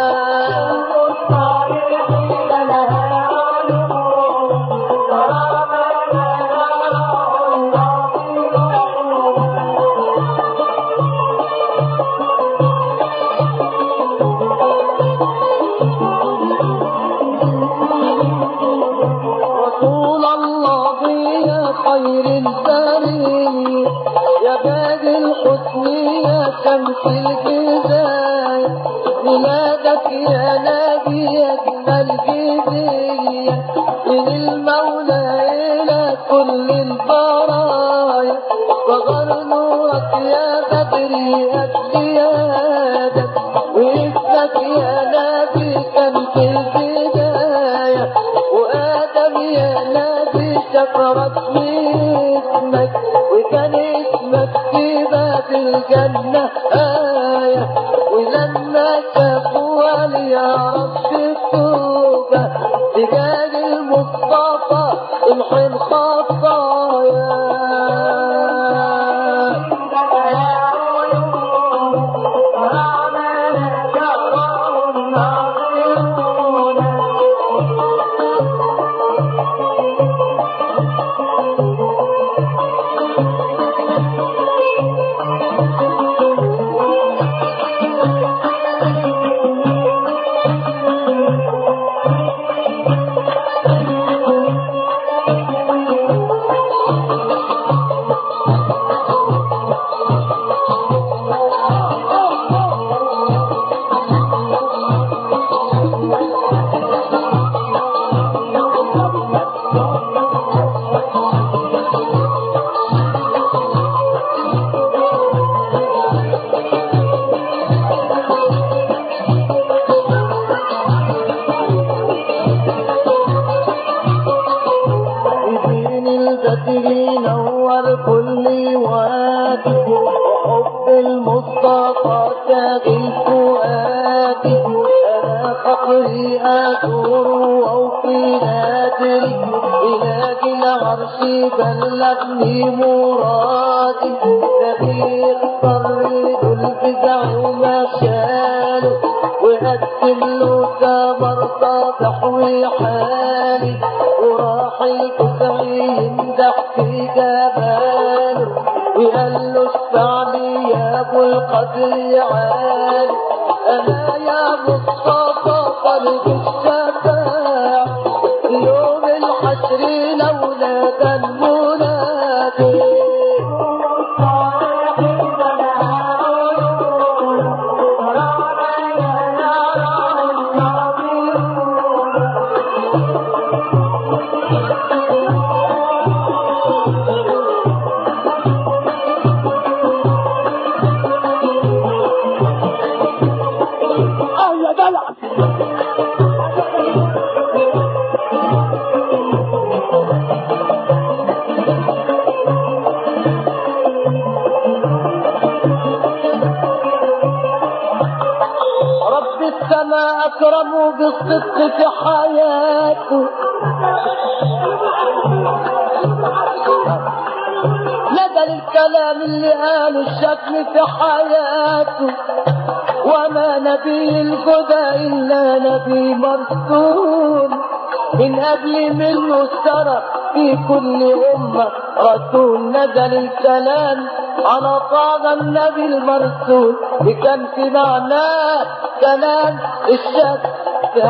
Speaker 3: رسول الله يا خير البرية يا بادي الحسن يا شمس الجزايا ميلادك يا نبي أجمل جدية من المولى إلى كل البرايا صغر نورك يا بدري أجيادك واسمك يا نبي كان في البداية وآدم يا نبي شكرت اسمك وكان اسمك في باب الجنة آية ولما شافوا قال يا رب التوبة رجال المصطفى امحي الخطايا بدين البدر نور كل وادي وحب المصطفى شاغل فؤادي انا فقري ادور وفي نادري الهي العرش بلغني مرادي نبي اختار ذو البدع ومشاله وقدم له ثمر صافح وحالي وراح الكفعي يمدح في جباله وقال له اشفع لي يا ابو القدر عالي انا يا مصطفى قلب الشفاع يوم الحشر لولا كان منادي رب السماء أكرمه بالصدق في حياته ندى الكلام اللي قاله الشكل في حياته وما نبي الهدى إلا نبي مرسول من قبل منه السرى في كل أمة رسول نزل الكلام على طه النبي المرسول كان في معناه كلام الشك في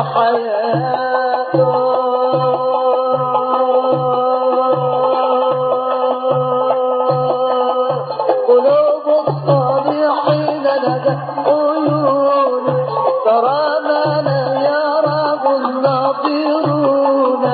Speaker 3: حياته قلوب الصالحين لدى عيون ترى ما لا يراه الناظرون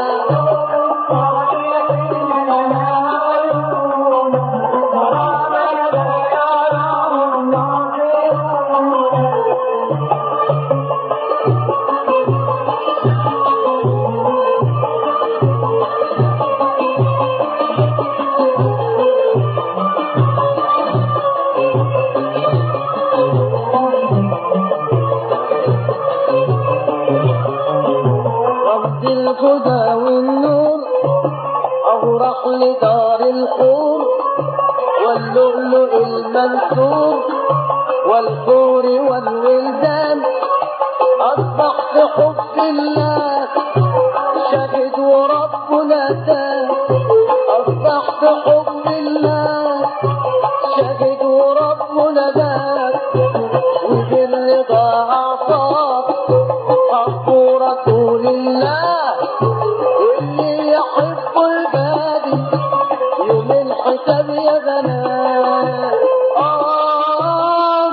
Speaker 3: رمز الهدى والنور أغرق لدار الحور واللؤلؤ المنثور والحور والولدان أصبح في حب الله شهد وربنا تاب أصبح في حب الله شهد وربنا تاب وبالرضا أعطاك حق رسول الله واللي يحب البادي يوم الحساب يا بنات آه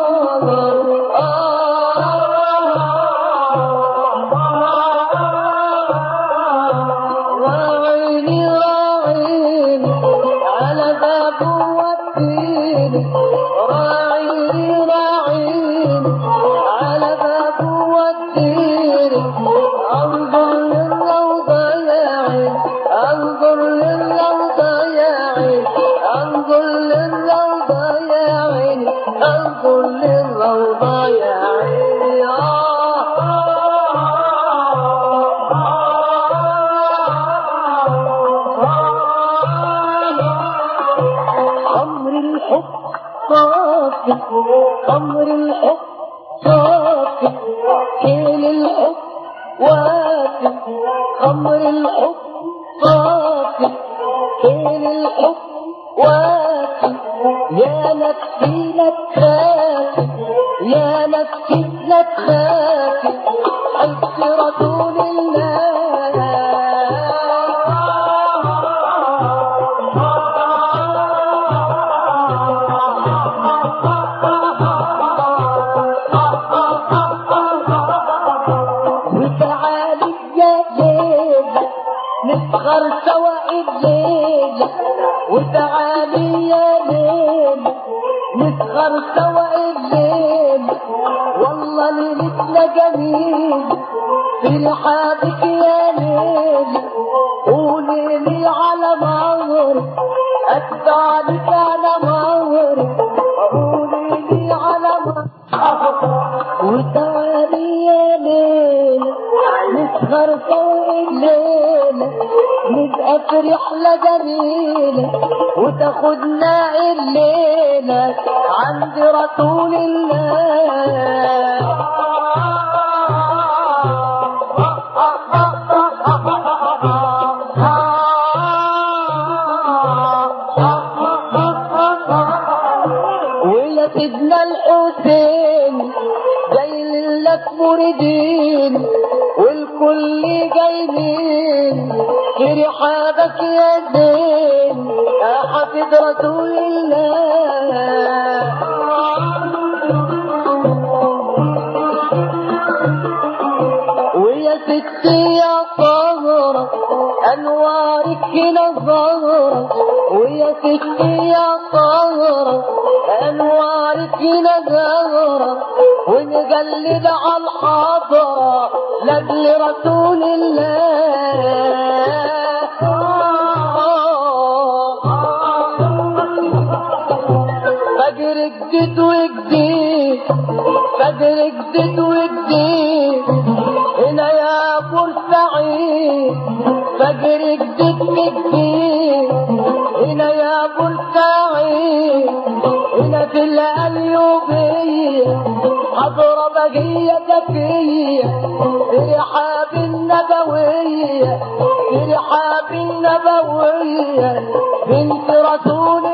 Speaker 3: راعيني راعيني على باب وديني راعيني راعيني على باب وديني انظر للروضة يا عين انظر للروضة يا عين انظر للروضة يا عين انظر للروضة يا عين خمر الحب صافي خمر الحب صافي كيل الحب وافي خمر الحب صافي كيل الحب وافي يا نفسي لا تخافي يا نفسي لا تخافي حب رسول وتعالي يا ليلى نسهر سوا الليلة وتعالي يا ليلى نسهر سوا الليلة والله ليلتنا جميل في رحابك يا ليلى قولي لي على مهر أتبعك على مهر قولي لي على مهر وتعالي يا ليلى نسهر فوق الليلة نبقى في رحلة جميلة وتاخدنا الليلة عند رسول الله ويا سيدنا الحسين جاي لك مريدين والكل جايين في رحابك يا زين يا حفيد رسول الله ويا ستي يا طهرة أنوارك هنا ظهرة ويا ستي يا طهرة أنوارك هنا ظهرة ونقلد على الحضرة لاجل رسول الله فجر جديد وجديد فجر جديد وجديد هنا يا بورسعيد فجر جديد وجديد هنا يا بورسعيد هنا في القليوبية حضرة بهية ذكية في رحاب النبوية في رحاب النبوية بنت رسول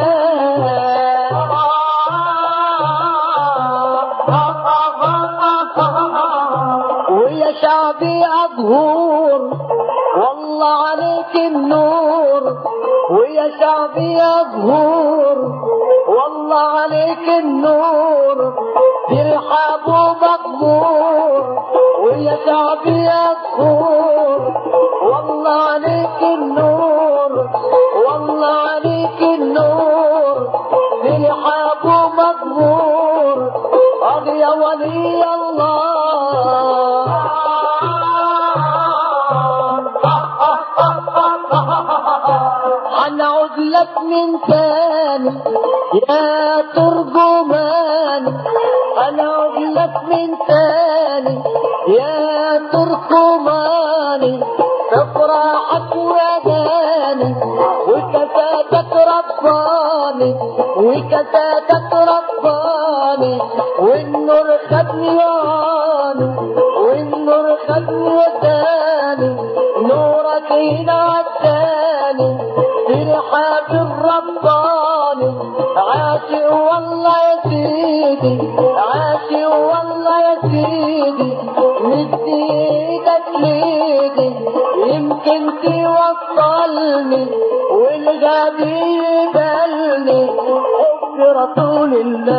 Speaker 3: الله ويا شعبي أبهور والله عليك النور ويا شعبي أبهور والله عليك النور ترحب ومغمور ويا شعبي أبهور والله عليك النور والله عليك النور ترحب ومغمور أغ يا ولي الله هنعود لك من تاني يا ترجمان هنعود لك من تاني يا تركماني تفرحك وداني وكفاتك رباني وكفاتك رباني والنور خدني وعاني والنور خدني وداني نورك هنا عداني في رحاب الرباني عاشق والله يا سيدي عاشق والله يا سيدي مد ايدك ليدي يمكن توصلني والغبي يقبلني حب رسول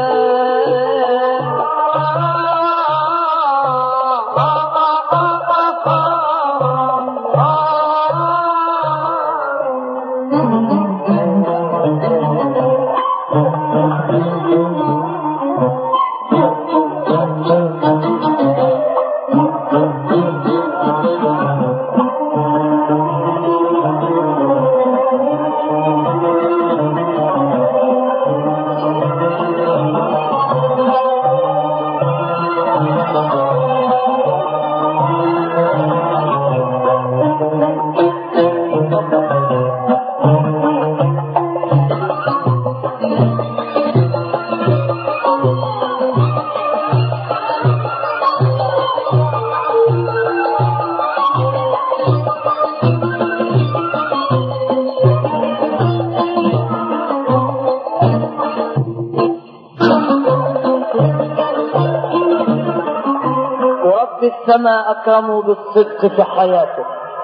Speaker 3: ورب السماء أكرمه بالصدق في حياته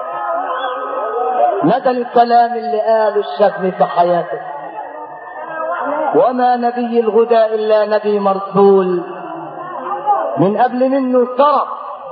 Speaker 3: ندى الكلام اللي قاله الشهم في حياته وما نبي الهدى إلا نبي مرسول من قبل منه ترك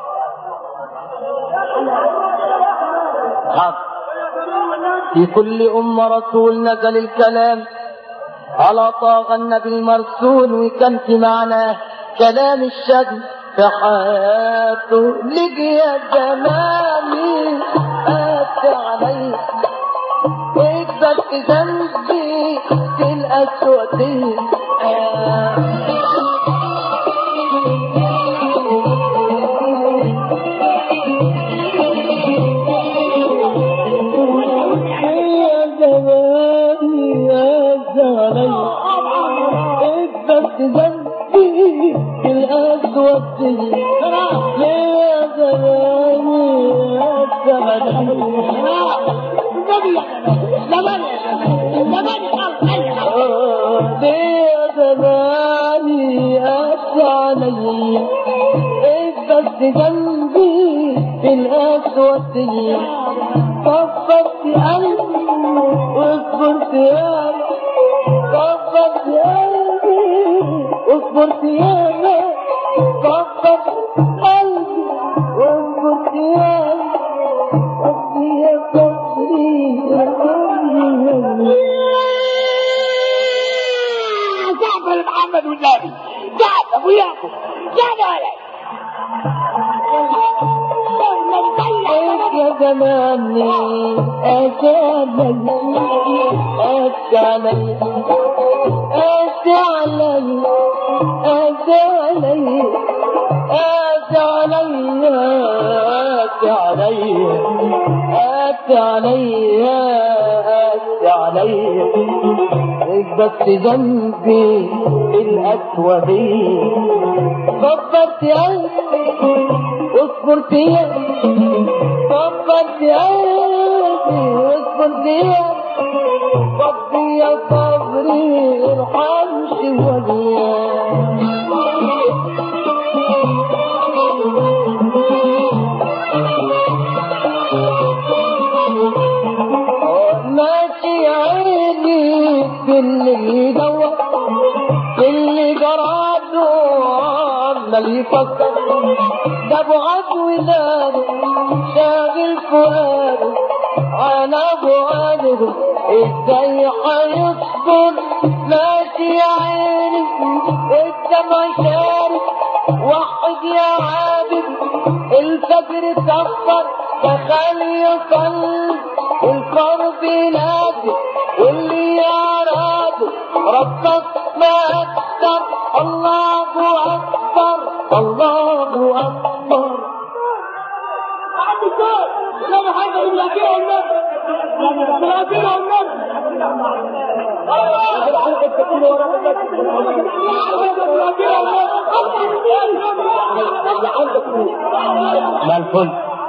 Speaker 3: حق في كل أمة رسول نزل الكلام على طاغ النبي المرسول وكان في معناه كلام الشد في حياته لك يا زماني أتى علي اكبت ذنبي في الأسود يا زماني أتى علي اكبت ذنبي في الأسود يا زماني أتى يا زماني أتى علي بس ذنبي في الأسود طفت قلبي واصبرت يا طفت قلبي واصبرت يا طفت قلبي واصبرت يا قلبي يا قلبي يا قلبي
Speaker 4: جعفر محمد والنبي جعفر وياكم
Speaker 3: يا زماني أجالي أجالي أجالي أجالي أجالي أجالي أجالي أجالي بس جنبي الأسودي صبرت قلبي واصبرت يا صبرت قلبي واصبرت يا صبري يا صبري ارحم شوية ماشي عيني باللي يدور اللي جراده عمال يفكر ده بعد ولاده شاغل فؤاده على بعاده ازاي هيصبر ماشي يا عيني والدمع شارد وحد يا عابد الفجر اتأخر دخل يصلي والقرب ينادي واللي يراده ربك ما أكثر الله أكبر الله أكبر
Speaker 1: ما الفل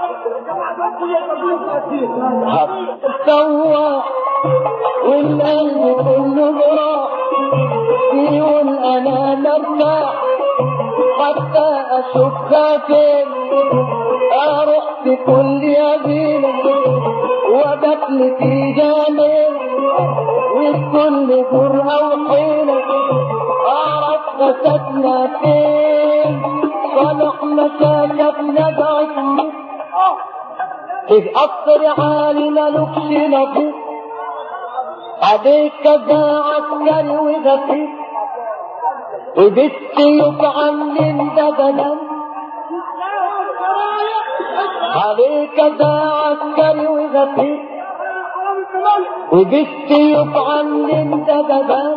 Speaker 3: سوى والقلب كله براح يقول انا مرتاح حتى اشوفها فين اروح بكل يمين وبكل في جميل وبكل جرأة وحيلة اعرف غسلنا فين صالح مشاكلنا ضعيف إذ أقصر عالي ملوكش نظير عليك كذا عسكري وغفير وبالسيوف عاملين بدلا عليك كذا عسكري وغفير وبالسيوف عاملين بدلا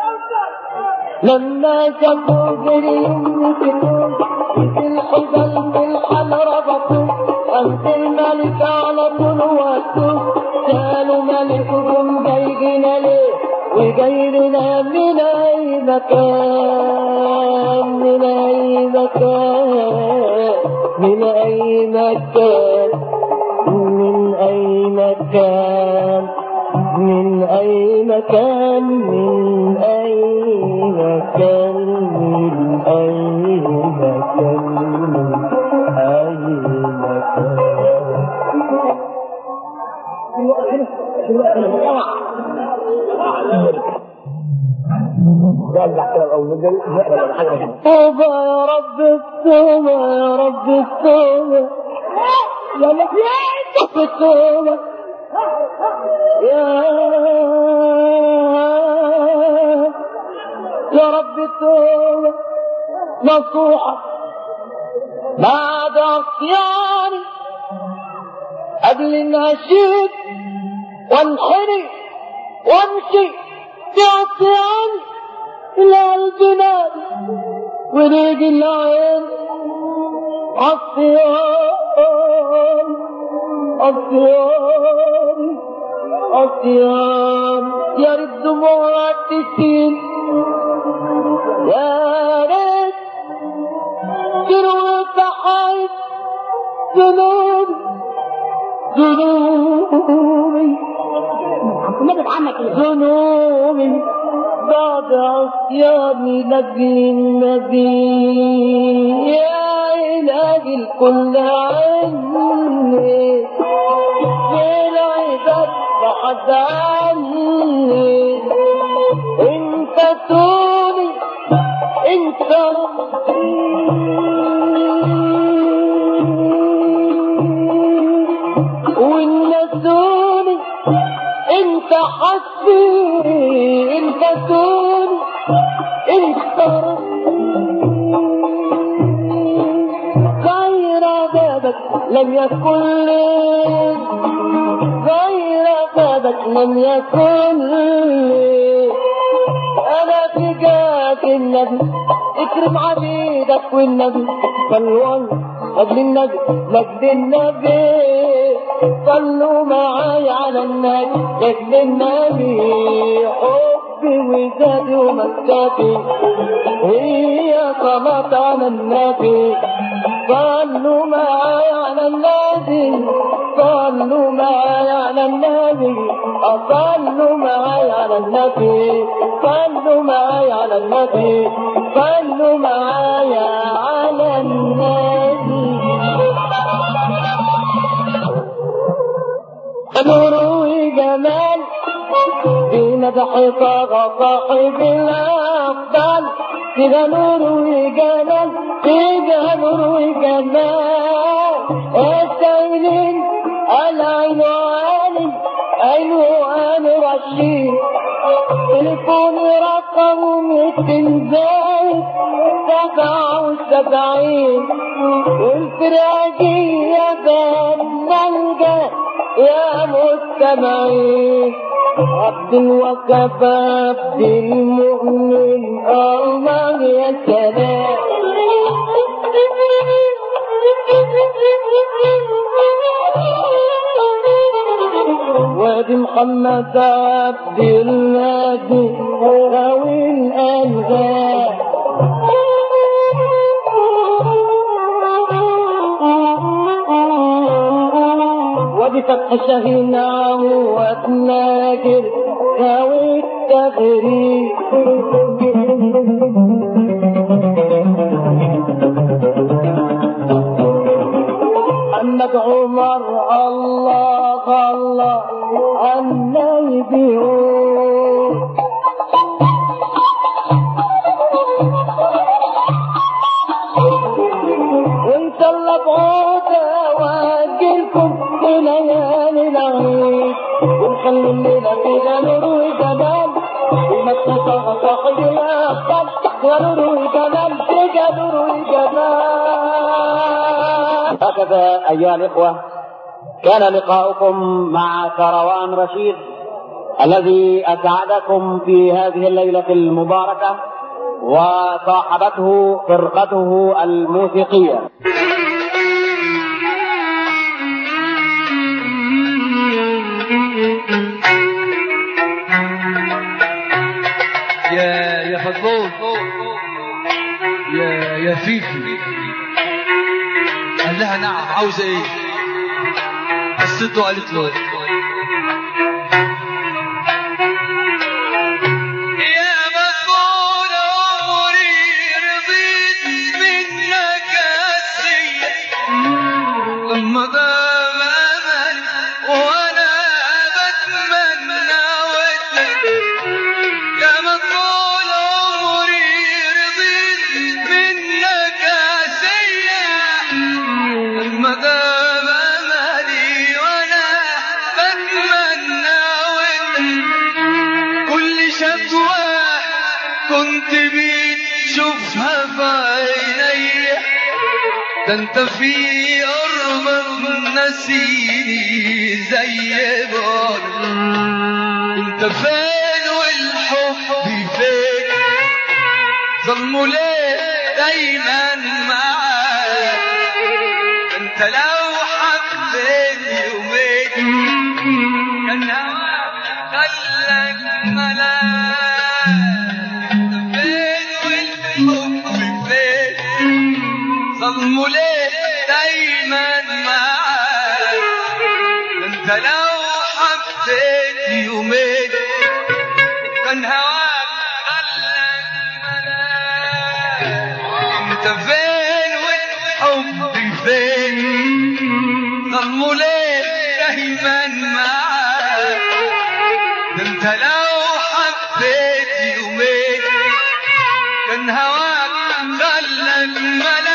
Speaker 3: لما شافوا جريهم يسكتون في الحبل بالحل ربطوا أنت الملك على طول وقته سألوا ملككم جايين ليه وجاي لنا من أي مكان من أي مكان من أي مكان من أي مكان من أي مكان من أي مكان من أي مكان من أي مكان توبة يا رب التوبة يا رب التوبة يا لك التوبة يا يا رب التوبة نصوحة بعد عصياني قبل النشيد وانحري وامشي في عصياني إلى البلاد وريق العين عصيان عصيان عصيان يا ريت دموع تسيل يا ريت تروي تحت ذنوبي ذنوبي
Speaker 2: نبت عنك ايه
Speaker 3: ذنوبي بعد عصياني نبي النبي يا إلهي الكل عني في العباد بعد عني انت توني انت ربي والنسوني انت حسبي انت توني انت ربي بابك لم يكن لي غير بابك لم يكن لي انا في جاك النبي اكرم عبيدك والنبي صلوا لاجل النبي لاجل النبي صلوا معاي على النبي لاجل النبي حبي وزادي ومكتبي هي صلاة على النبي صلوا معاي على النبي صلوا معاي على النبي صلوا معاي على النبي صلوا معاي على النبي صلوا معاي على النبي نور وجمال في مدح طه صاحب الأفضل فيها نور وجمال فيها نور وجمال السائلين العين عالي عنوان رشيد تليفون رقم ميتين زايد سبعة وسبعين والفراقية بالنلقى يا مستمعين عبد الوكف عبد المؤمن الله يا سلام وادي محمد عبد الهادي راوي الانغام وادي فتح شاهين عوات ناجر راوي التغريب محمد عمر الله الله النبي وان شاء الله بعودة واجيلكم في ليالي العيد ونخلي الليلة فيها نور وجمال ومكة صاحب الأبطال فيها نور وجمال فيها نور وجمال
Speaker 2: هكذا أيها الإخوة كان لقاؤكم مع كروان رشيد الذي أسعدكم في هذه الليلة المباركة وصاحبته فرقته الموسيقية
Speaker 4: يا يا فضول يا يا فيفي قال لها نعم عاوزه ايه بصيت له قالت له يا مقبول عمري رضيت منك السيء لما غاب امل وانا بتمنى ودك يا مقبول عمري رضيت منك سيء لما غاب املي وانا بتمنى ودك كل شكوى كنت بتشوفها في عيني ده انت في قربك نسيني زي بعض انت فين والحب فين ظلموا ليه دايما معاك ده انت لو حبيت يومين كان هواك خلك ملاك انت فين والحب فين ظلموا ليه دايما معاك ده انت لو حبيت يومين كان هواك خلك ملاك انت فين والحب فين ظلموا ليه دايما معاك ده انت لو حبيت يومين كان هواك خلك ملاك